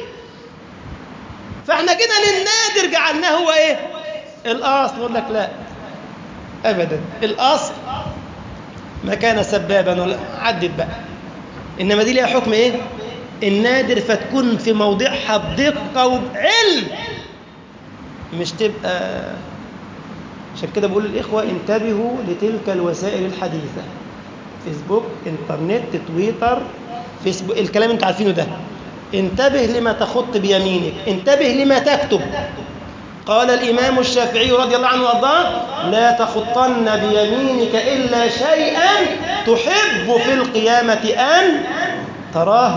فاحنا كده للنادر جعلناه هو ايه الاصل نقول لك لا ابدا الاصل ما كان سبابا ولا عدت بقى انما دي ليها حكم ايه النادر فتكون في موضعها بدقه وبعلم مش تبقى عشان كده بقول للاخوه انتبهوا لتلك الوسائل الحديثه فيسبوك انترنت تويتر فيسبوك الكلام انتوا عارفينه ده انتبه لما تخط بيمينك انتبه لما تكتب قال الإمام الشافعي رضي الله عنه وارضاه لا تخطن بيمينك إلا شيئا تحب في القيامة أن تراه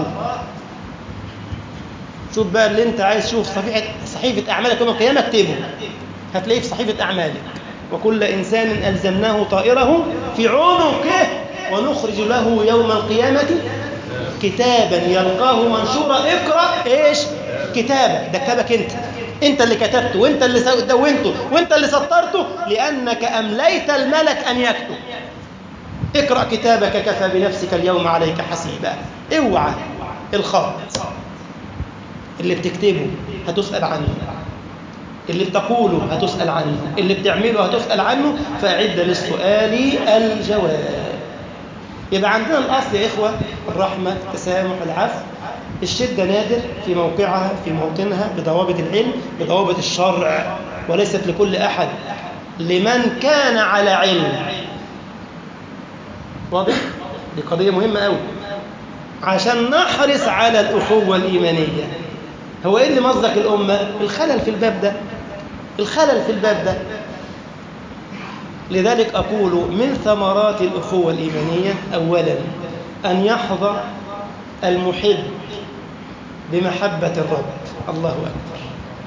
شوف بقى اللي انت عايز تشوف صحيفة, صحيفة أعمالك يوم القيامة اكتبه هتلاقيه في صحيفة أعمالك وكل إنسان ألزمناه طائره في عنقه ونخرج له يوم القيامة كتابا يلقاه منشورا اقرأ ايش كتابك ده كتابك انت انت اللي كتبته وانت اللي دونته وانت اللي سطرته لانك امليت الملك ان يكتب اقرا كتابك كفى بنفسك اليوم عليك حسيبا اوعى الخط اللي بتكتبه هتسال عنه اللي بتقوله هتسال عنه اللي بتعمله هتسال عنه فاعد للسؤال الجواب يبقى عندنا الاصل يا اخوه الرحمه التسامح العفو الشدة نادر في موقعها في موطنها بضوابط العلم بضوابط الشرع وليست لكل أحد لمن كان على علم واضح؟ دي قضية مهمة أوي عشان نحرص على الأخوة الإيمانية هو إيه اللي مصدق الأمة؟ الخلل في الباب ده الخلل في الباب ده لذلك أقول من ثمرات الأخوة الإيمانية أولا أن يحظى المحب بمحبة الرب الله أكبر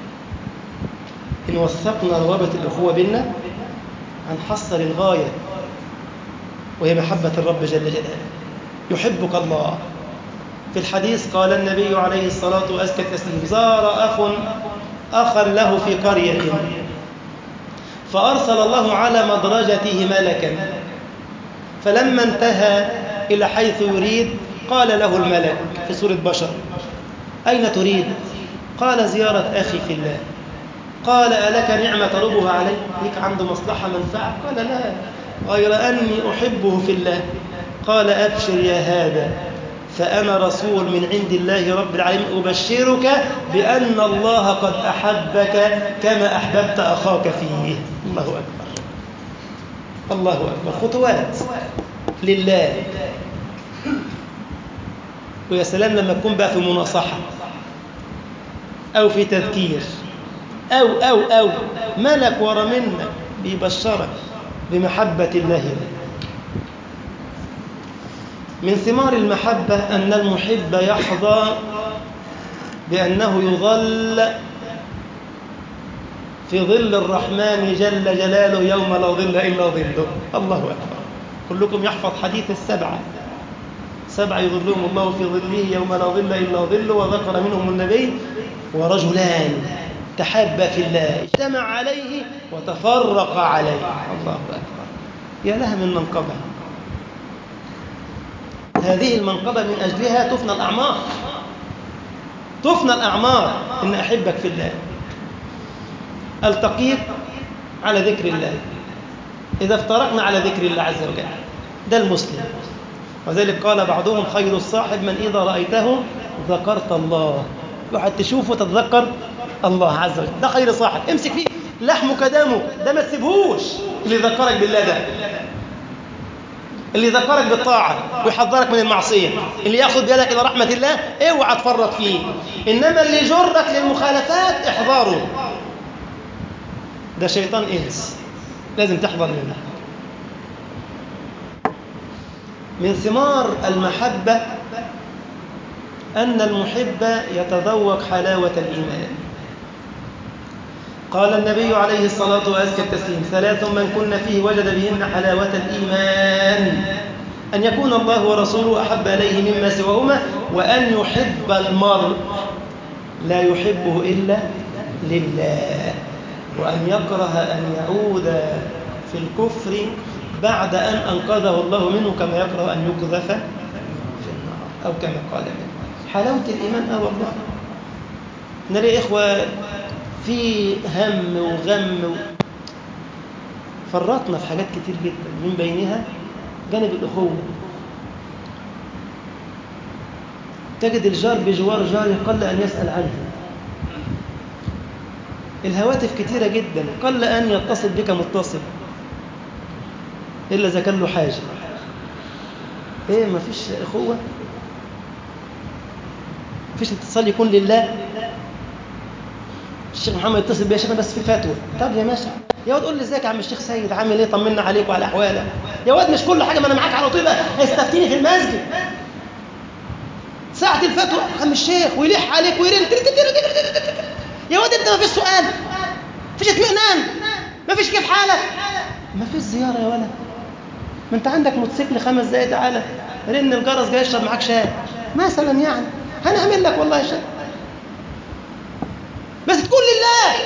إن وثقنا روابط الأخوة بيننا هنحصل الغاية وهي محبة الرب جل جلاله يحبك الله في الحديث قال النبي عليه الصلاة وأزكى التسليم زار أخ أخا له في قرية فأرسل الله على مدرجته ملكا فلما انتهى إلى حيث يريد قال له الملك في سورة بشر أين تريد؟ قال زيارة أخي في الله قال ألك نعمة تربها علي؟ ليك عنده مصلحة منفعة؟ قال لا غير أني أحبه في الله قال أبشر يا هذا فأنا رسول من عند الله رب العالمين أبشرك بأن الله قد أحبك كما أحببت أخاك فيه الله أكبر الله أكبر خطوات لله ويا سلام لما تكون بقى في مناصحة أو في تذكير أو أو أو ملك ورا منك بيبشرك بمحبة الله لك من ثمار المحبة أن المحب يحظى بأنه يظل في ظل الرحمن جل جلاله يوم لا ظل إلا ظله الله أكبر كلكم يحفظ حديث السبعة سبعة يظلهم الله في ظله يوم لا ظل إلا ظله وذكر منهم النبي ورجلان تحابا في الله اجتمع عليه وتفرق عليه الله أكبر يا لها من منقبة هذه المنقبة من أجلها تفنى الأعمار تفنى الأعمار إن أحبك في الله التقيت على ذكر الله إذا افترقنا على ذكر الله عز وجل ده المسلم وذلك قال بعضهم خير الصاحب من إذا رأيته ذكرت الله واحد تشوفه تتذكر الله عز وجل ده خير صاحب امسك فيه لحمك دمه ده ما تسيبهوش اللي يذكرك بالله ده اللي يذكرك بالطاعة ويحذرك من المعصية اللي ياخذ بيدك إلى رحمة الله اوعى تفرط فيه إنما اللي يجرك للمخالفات احذره ده شيطان إنس لازم تحذر منه من ثمار المحبة أن المحب يتذوق حلاوة الإيمان قال النبي عليه الصلاة وأزكى التسليم ثلاث من كن فيه وجد بهن حلاوة الإيمان أن يكون الله ورسوله أحب إليه مما سواهما وأن يحب المرء لا يحبه إلا لله وأن يكره أن يعود في الكفر بعد أن أنقذه الله منه كما يكره أن يقذف في النار أو كما قال منه حلاوة الإيمان أه والله نرى إخوة في هم وغم و... فرطنا في حاجات كتير جدا من بينها جانب الأخوة تجد الجار بجوار جاره قل أن يسأل عنه الهواتف كتيرة جدا قل أن يتصل بك متصل إلا إذا كان له حاجة إيه ما فيش أخوة فيش اتصال يكون لله الشيخ محمد يتصل بيا شيخنا بس في فتوى طب يا ماشي يا واد قول لي ازيك يا عم الشيخ سيد عامل ايه طمنا عليك وعلى احوالك يا واد مش كل حاجه ما انا معاك على طول هيستفتيني في المسجد ساعة الفتوى عم الشيخ ويلح عليك ويرن يا واد انت ما فيش سؤال فيش اطمئنان ما فيش كيف حالك ما فيش زيارة يا ولد ما انت عندك موتوسيكل خمس دقايق تعالى رن الجرس جاي يشرب معاك شاي مثلا يعني هنعمل لك والله شاي بس تكون لله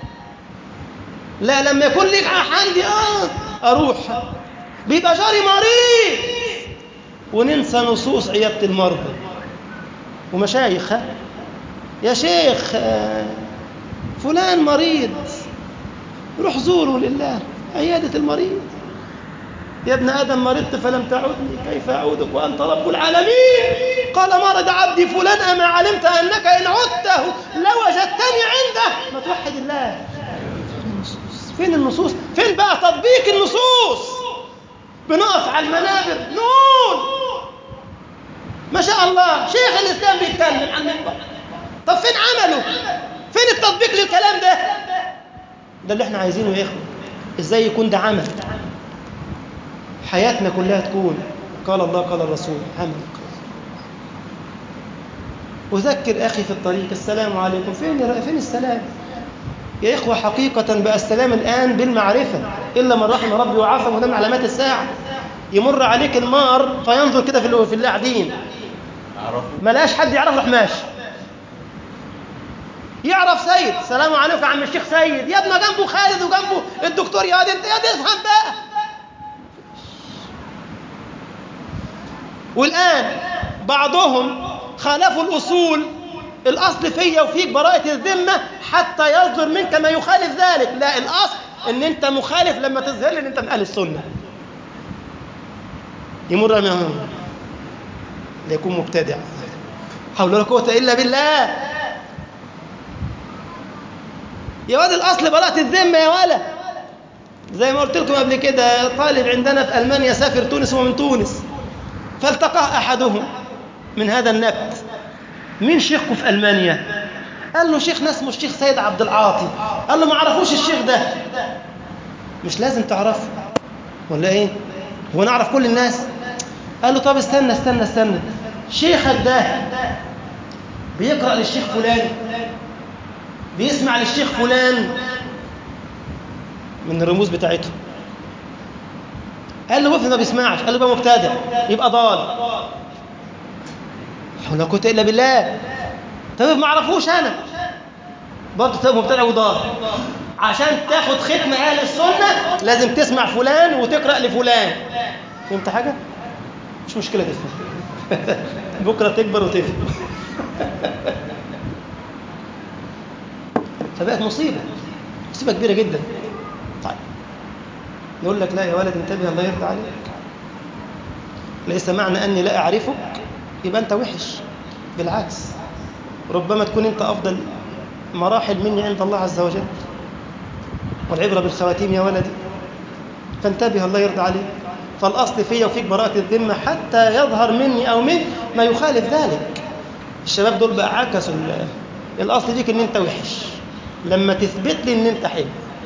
لا لما يكون لك عندي اه اروح بيبقى جاري مريض وننسى نصوص عياده المرضى ومشايخ ها؟ يا شيخ آه، فلان مريض روح زوره لله عياده المريض يا ابن ادم مرضت فلم تعدني كيف اعودك وانت رب العالمين قال مرض عبدي فلان اما علمت انك ان عدته لوجدتني عنده ما توحد الله فين النصوص فين بقى تطبيق النصوص بنقف على المنابر نقول ما شاء الله شيخ الاسلام بيتكلم عن المنبر طب فين عمله فين التطبيق للكلام ده ده اللي احنا عايزينه يا اخوه ازاي يكون ده عمل حياتنا كلها تكون قال الله قال الرسول عمل أذكر أخي في الطريق السلام عليكم فين يا- فين السلام يا إخوة حقيقة بقى السلام الآن بالمعرفة إلا من رحم ربي وعافى وده من علامات الساعة يمر عليك المار فينظر كده في اللي في اللي قاعدين
أعرفه
ما لقاش حد يعرف راح ماشي يعرف سيد السلام عليكم يا عم الشيخ سيد يا ابني جنبه خالد وجنبه الدكتور يا دي انت يا دي افهم بقى والآن بعضهم خالفوا الأصول الأصل فيا وفيك براءة الذمة حتى يصدر منك ما يخالف ذلك لا الأصل إن أنت مخالف لما تظهر لي إن أنت من أهل السنة يمر من ليكون مبتدع حول ولا قوة إلا بالله يا واد الأصل براءة الذمة يا ولا زي ما قلت لكم قبل كده طالب عندنا في ألمانيا سافر تونس ومن تونس فالتقاه أحدهم من هذا النبت مين شيخكم في ألمانيا قال له شيخنا اسمه الشيخ سيد عبد العاطي قال له ما عرفوش الشيخ ده مش لازم تعرفه ولا ايه هو نعرف كل الناس قال له طب استنى استنى استنى شيخك ده بيقرأ للشيخ فلان بيسمع للشيخ فلان من الرموز بتاعته قال له وقف ما بيسمعش قال له يبقى مبتدع يبقى ضال حول ولا قوه الا بالله طب ما اعرفوش انا برضه تبقى مبتدع وضال عشان تاخد ختم اهل السنه لازم تسمع فلان وتقرا لفلان فهمت حاجه مش مشكله تفهم بكره تكبر وتفهم فبقت مصيبه مصيبه كبيره جدا طيب يقول لك لا يا ولد انتبه الله يرضى عليك ليس معنى أني لا أعرفك يبقى أنت وحش بالعكس ربما تكون أنت أفضل مراحل مني عند الله عز وجل والعبرة بالخواتيم يا ولدي فانتبه الله يرضى عليك فالأصل فيا وفيك براءة الذمة حتى يظهر مني أو منك ما يخالف ذلك الشباب دول بقى عكسوا ال- الأصل فيك إن أنت وحش لما تثبت لي إن أنت حلو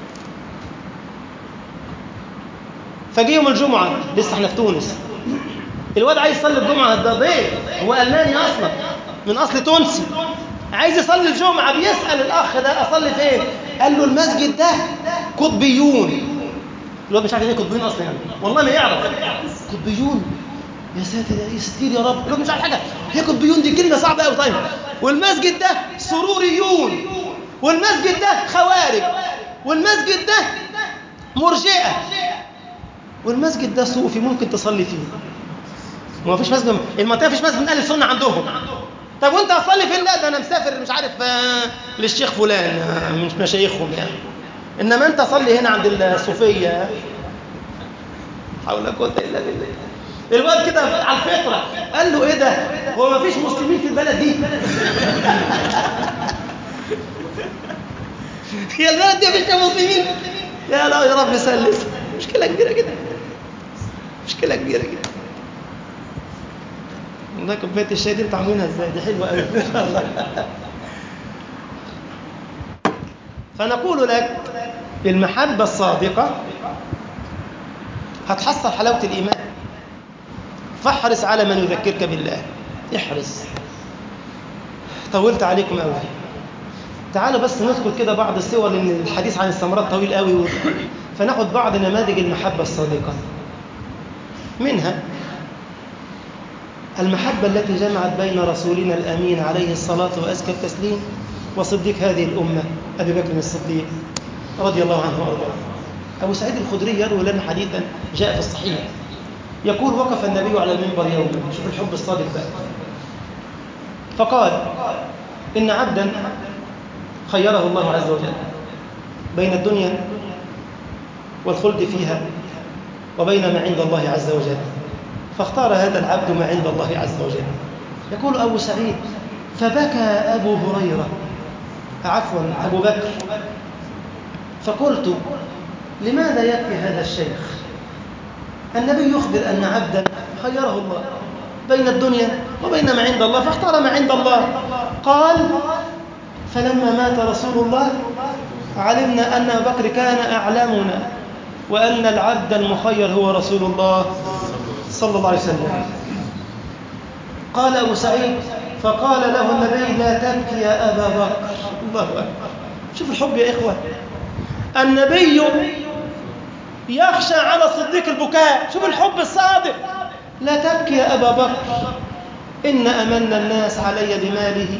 فجه يوم الجمعة لسه احنا في تونس الواد عايز يصلي الجمعة ده ضيف هو ألماني أصلا من أصل تونسي عايز يصلي الجمعة بيسأل الأخ ده أصلي فين قال له المسجد ده قطبيون الواد مش عارف ايه قطبيون أصلا يعني والله ما يعرف قطبيون يا ساتر يا ستير يا رب الواد مش عارف حاجة هي قطبيون دي كلمة صعبة قوي طيب والمسجد ده سروريون والمسجد ده خوارج والمسجد ده مرجئة والمسجد ده صوفي ممكن تصلي فيه وما فيش مسجد المنطقه فيش مسجد من اهل السنه عندهم طب وانت هتصلي فين لا ده انا مسافر مش عارف آه، للشيخ فلان آه، مش مشايخهم يعني انما انت صلي هنا عند الصوفيه حول ولا قوه الا بالله الواد كده على الفطره قال له ايه ده هو ما فيش مسلمين في البلد دي هي البلد دي مفيش فيها مسلمين يا لا يا رب سلس مشكله كبيره جدا مشكله كبيره جدا والله كوبايه الشاي دي انتوا عاملينها ازاي دي حلوه قوي ما شاء الله فنقول لك المحبه الصادقه هتحصل حلاوه الايمان فاحرص على من يذكرك بالله احرص طولت عليكم قوي تعالوا بس نذكر كده بعض الصور لان الحديث عن الثمرات طويل قوي و... فناخد بعض نماذج المحبه الصادقه منها المحبة التي جمعت بين رسولنا الأمين عليه الصلاة وأزكى التسليم وصديق هذه الأمة أبي بكر الصديق رضي الله عنه وأرضاه أبو سعيد الخدري يروي لنا حديثا جاء في الصحيح يقول وقف النبي على المنبر يوما شوف الحب الصادق بقى فقال إن عبدا خيره الله عز وجل بين الدنيا والخلد فيها وبين ما عند الله عز وجل فاختار هذا العبد ما عند الله عز وجل يقول أبو سعيد فبكى أبو هريرة عفوا أبو بكر فقلت لماذا يبكي هذا الشيخ النبي يخبر أن عبدا خيره الله بين الدنيا وبين ما عند الله فاختار ما عند الله قال فلما مات رسول الله علمنا أن أبا بكر كان أعلمنا وأن العبد المخير هو رسول الله صلى الله عليه وسلم قال أبو سعيد فقال له النبي لا تبكي يا أبا بكر الله أكبر شوف الحب يا إخوة النبي يخشى على الصديق البكاء شوف الحب الصادق لا تبكي يا أبا بكر إن أمن الناس علي بماله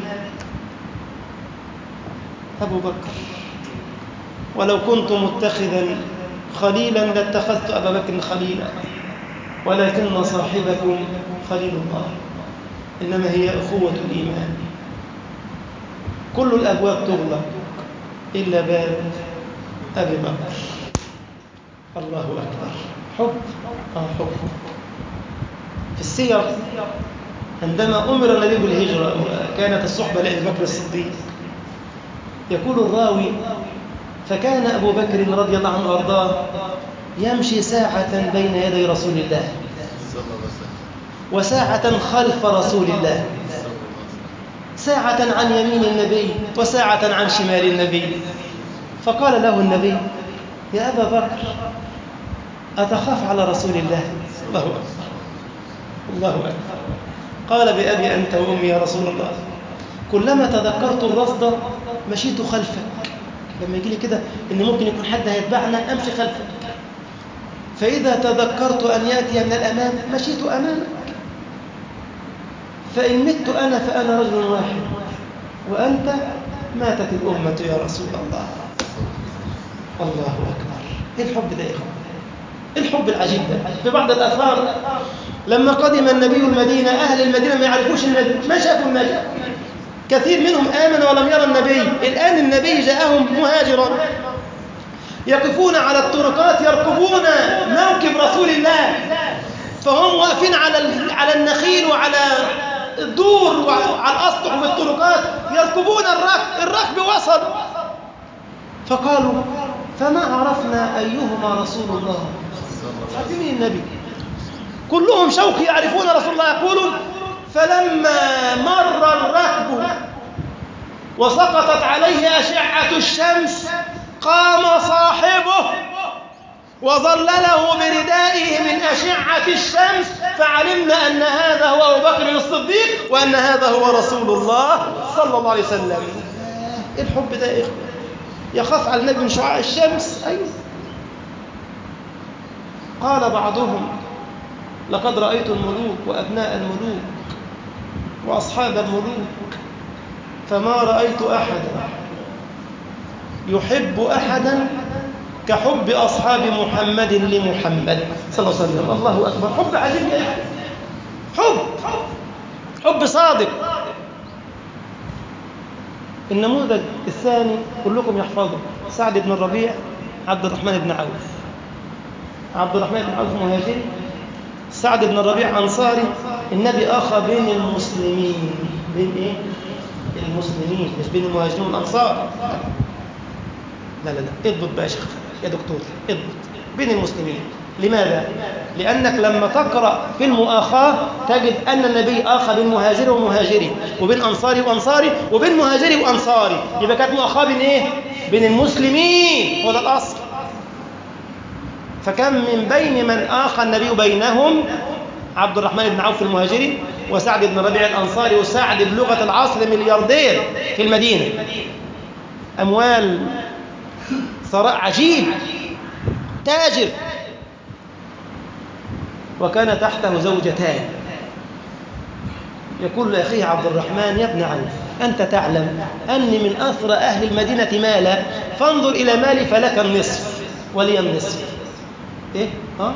أبو بكر ولو كنت متخذا خليلا لاتخذت أبا بكر خليلا ولكن صاحبكم خليل الله إنما هي أخوة الإيمان كل الأبواب تغلق إلا باب أبي بكر الله أكبر حب آه حب في السير عندما أمر النبي بالهجرة كانت الصحبة لأبي بكر الصديق يقول الراوي فكان أبو بكر رضي الله عنه وأرضاه يمشي ساعة بين يدي رسول الله وساعة خلف رسول الله ساعة عن يمين النبي وساعة عن شمال النبي فقال له النبي يا أبا بكر أتخاف على رسول الله الله أكبر الله أكبر قال بأبي أنت وأمي يا رسول الله كلما تذكرت الرصد مشيت خلفك لما يجي لي كده إن ممكن يكون حد هيتبعنا أمشي خلفك فإذا تذكرت أن يأتي من الأمام مشيت أمامك فإن مت أنا فأنا رجل واحد وأنت ماتت الأمة يا رسول الله الله أكبر إيه الحب ده يا إخوة الحب العجيب ده في بعض الآثار لما قدم النبي المدينة أهل المدينة ما يعرفوش النبي ما شافوا النبي كثير منهم آمن ولم يرى النبي الآن النبي جاءهم مهاجرا يقفون على الطرقات يركبون موكب رسول الله فهم واقفين على على النخيل وعلى الدور وعلى الأسطح والطرقات يركبون الركب الركب وصل فقالوا فما عرفنا أيهما رسول الله عارفين مين النبي كلهم شوق يعرفون رسول الله يقولون فلما مر الركب وسقطت عليه أشعة الشمس قام صاحبه وظلله بردائه من أشعة الشمس فعلمنا أن هذا هو أبو بكر الصديق وأن هذا هو رسول الله صلى الله عليه وسلم إيه الحب ده يا إخوة يخاف على النبي من شعاع الشمس أيوه قال بعضهم لقد رأيت الملوك وأبناء الملوك وأصحاب الملوك فما رأيت أحدا يحب أحدا كحب أصحاب محمد لمحمد صلى الله عليه وسلم الله أكبر حب عجيب يا حب حب صادق النموذج الثاني كلكم يحفظه سعد بن الربيع عبد الرحمن بن عوف عبد الرحمن بن عوف مهاجري سعد بن الربيع أنصاري النبي أخى بين المسلمين بين إيه؟ المسلمين مش بين المهاجرين والأنصار لا لا لا اضبط بقى يا شيخ يا دكتور اضبط بين المسلمين لماذا؟ لأنك لما تقرأ في المؤاخاة تجد أن النبي آخى بين مهاجري ومهاجري وبين أنصاري وأنصاري وبين مهاجري وأنصاري يبقى كانت مؤاخاة بين إيه؟ بين المسلمين هو ده الأصل فكم من بين من آخى النبي بينهم عبد الرحمن بن عوف المهاجري وسعد بن ربيع الأنصاري وسعد بلغة العصر ملياردير في المدينة أموال ثراء عجيب تاجر وكان تحته زوجتان يقول لأخيه عبد الرحمن يا ابن عوف أنت تعلم أني من أثرى أهل المدينة مالا فانظر إلى مالي فلك النصف ولي النصف إيه؟ ها؟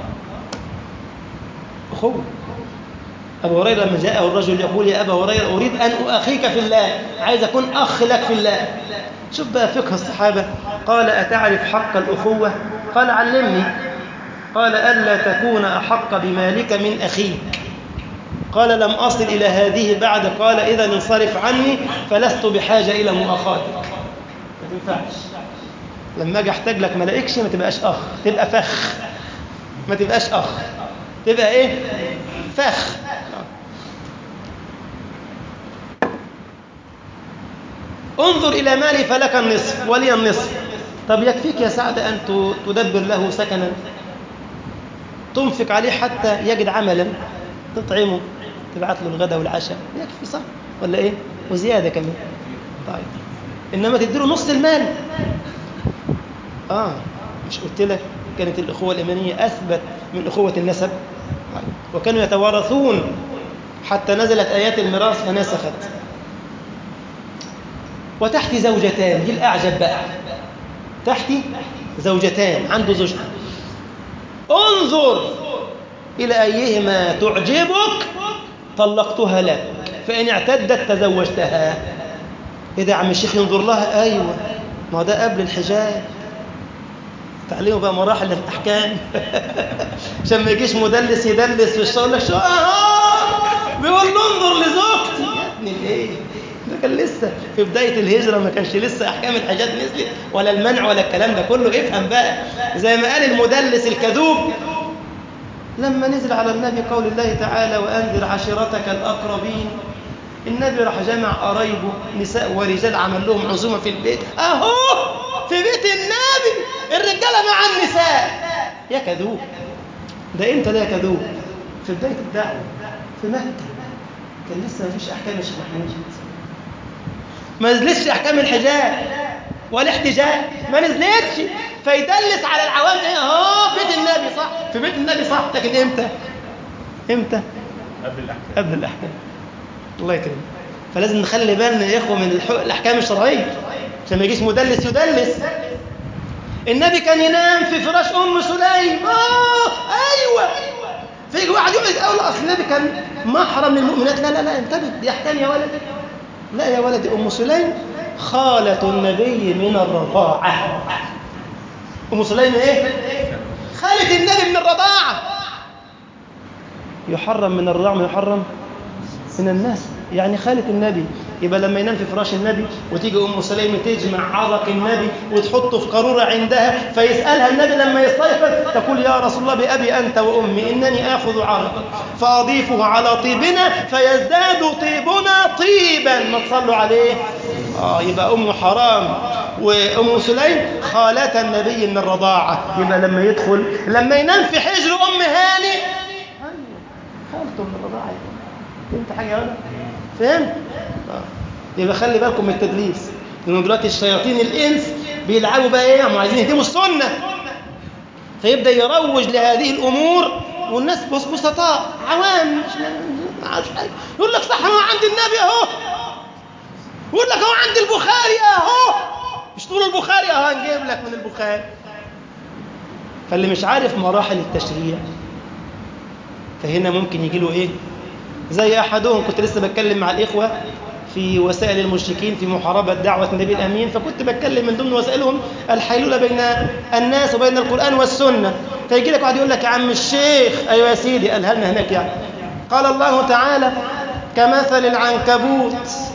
أخوة أبو هريرة لما جاءه الرجل يقول يا أبا هريرة أريد أن أخيك في الله عايز أكون أخ لك في الله شوف بقى فقه الصحابة قال أتعرف حق الأخوة قال علمني قال ألا تكون أحق بمالك من أخيك قال لم أصل إلى هذه بعد قال إذا انصرف عني فلست بحاجة إلى مؤاخاتك ما تنفعش لما أجي أحتاج لك ملائكش ما تبقاش أخ تبقى فخ ما تبقاش أخ تبقى إيه فخ انظر إلى مالي فلك النصف ولي النصف طب يكفيك يا سعد أن تدبر له سكنا تنفق عليه حتى يجد عملا تطعمه تبعت له الغداء والعشاء يكفي صح ولا ايه وزياده كمان طيب انما تديله نص المال اه مش قلت لك كانت الاخوه الايمانيه اثبت من اخوه النسب طيب. وكانوا يتوارثون حتى نزلت ايات الميراث فنسخت وتحت زوجتان دي الاعجب بقى تحتي زوجتان عنده زوجته انظر إلى أيهما تعجبك طلقتها لك فإن اعتدت تزوجتها إذا عم الشيخ ينظر لها أيوة ما ده قبل الحجاب تعليمه بقى مراحل الأحكام عشان ما يجيش مدلس يدلس في الشغل لك شو آه بيقول له انظر لزوجتي يا ابني الايه ده كان لسه في بداية الهجرة ما كانش لسه أحكام الحجاب نزلت ولا المنع ولا الكلام ده كله افهم بقى زي ما قال المدلس الكذوب لما نزل على النبي قول الله تعالى وأنذر عشيرتك الأقربين النبي راح جمع قرايبه نساء ورجال عمل لهم عزومة في البيت أهو في بيت النبي الرجالة مع النساء يا كذوب ده امتى ده يا كذوب في بداية الدعوة في مكة كان لسه ما فيش أحكام الشيخ محمود ما نزلتش أحكام الحجاب والاحتجاب ما نزلتش فيدلس على العوام ايه اهو بيت النبي صح في بيت النبي صح لكن امتى امتى
قبل الأحكام
قبل الاحكام الله يكرمك فلازم نخلي بالنا يا اخوه من الحق... الاحكام الشرعيه عشان ما يجيش مدلس يدلس النبي كان ينام في فراش ام سليم اه ايوه في واحد يقول لك اول اصل النبي كان محرم للمؤمنات لا لا لا انتبه دي احكام يا ولد لا يا ولدي ام سليم خالة النبي من الرضاعة أم سليم إيه؟ خالة النبي من الرضاعة يحرم من الرضاعة ما يحرم من الناس يعني خالة النبي يبقى لما ينام في فراش النبي وتيجي أم سليم تجمع عرق النبي وتحطه في قارورة عندها فيسألها النبي لما يستيقظ تقول يا رسول الله بأبي أنت وأمي إنني آخذ عرقا فأضيفه على طيبنا فيزداد طيبنا طيبا ما تصلوا عليه آه يبقى أم حرام وأم سليم خالة النبي من الرضاعة يبقى لما يدخل لما ينام في حجر أم هاني خالته من الرضاعة فهمت حاجة يا ولد؟ فهمت؟ آه. يبقى خلي بالكم من التدليس لأن دلوقتي الشياطين الإنس بيلعبوا بقى إيه؟ هم عايزين يهدموا السنة فيبدأ يروج لهذه الأمور والناس بس بسطاء عوام مش ما عارف حاجة يقول لك صح ما عند النبي أهو يقول لك هو عند البخاري اهو مش تقول البخاري اهو هنجيب لك من البخاري فاللي مش عارف مراحل التشريع فهنا ممكن يجي له ايه زي احدهم كنت لسه بتكلم مع الاخوه في وسائل المشركين في محاربة دعوة النبي الأمين فكنت بتكلم من ضمن وسائلهم الحيلولة بين الناس وبين القرآن والسنة فيجي لك واحد يقول لك يا عم الشيخ أيوة يا سيدي قالها لنا هناك يعني قال الله تعالى كمثل العنكبوت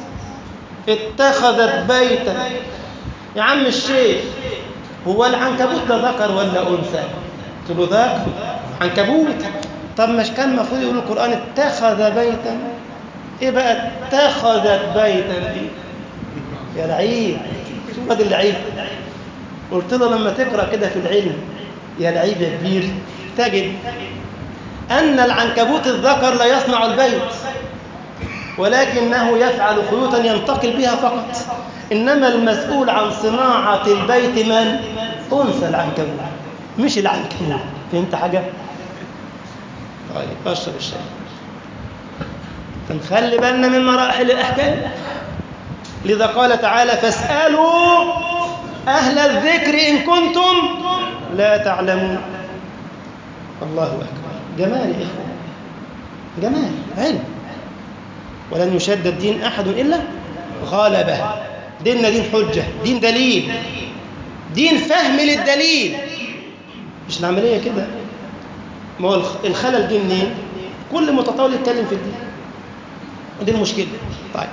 اتخذت بيتا يا عم الشيخ هو العنكبوت ده ذكر ولا انثى قلت له ذكر عنكبوت طب مش كان المفروض يقول القران اتخذ بيتا ايه بقى اتخذت بيتا دي يا لعيب شوف هذا اللعيب قلت له لما تقرا كده في العلم يا لعيب يا كبير تجد ان العنكبوت الذكر لا يصنع البيت ولكنه يفعل خيوطا ينتقل بها فقط إنما المسؤول عن صناعة البيت من؟ أنثى العنكبوت مش العنكبوت فهمت حاجة؟ طيب اشرب الشاي فنخلي بالنا من مراحل الأحكام لذا قال تعالى فاسألوا أهل الذكر إن كنتم لا تعلمون الله أكبر جمال يا إخوة جمال علم ولن يشد الدين أحد إلا غالبه ديننا دين حجة دين دليل دين فهم للدليل مش العملية كده ما هو الخلل جه منين كل متطاول يتكلم في الدين ودي المشكلة طيب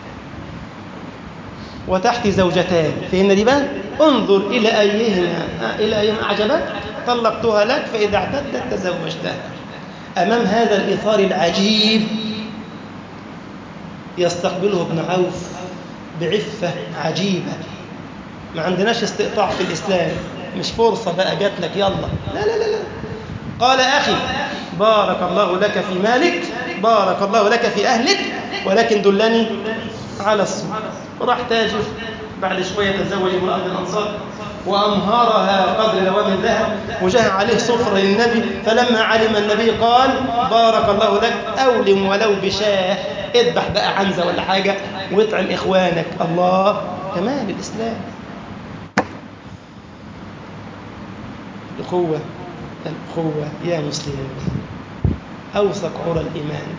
وتحت زوجتان فإن دي بقى انظر إلى أيهما إلى أيهما أعجبك طلقتها لك فإذا اعتدت تزوجتها أمام هذا الإطار العجيب يستقبله ابن عوف بعفة عجيبة ما عندناش استقطاع في الإسلام مش فرصة بقى جات لك يلا لا لا لا لا قال أخي بارك الله لك في مالك بارك الله لك في أهلك ولكن دلني على السوق وراح تاجر بعد شوية تزوج امرأة من الأنصار وأمهرها قدر لوام الذهب وجاء عليه صفرة للنبي فلما علم النبي قال بارك الله لك أولم ولو بشاه اذبح بقى عنزة ولا حاجة واطعم إخوانك الله كمال الإسلام الأخوة الأخوة يا مسلمون أوثق عرى الإيمان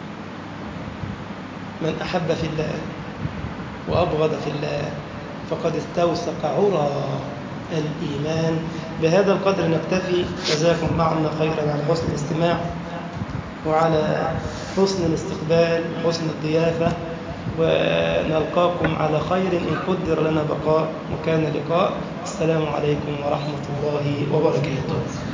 من أحب في الله وأبغض في الله فقد استوثق عرى الإيمان بهذا القدر نكتفي جزاكم الله عنا خيرا على حسن الاستماع وعلى حسن الاستقبال وحسن الضيافة ونلقاكم على خير إن قدر لنا بقاء وكان لقاء السلام عليكم ورحمة الله وبركاته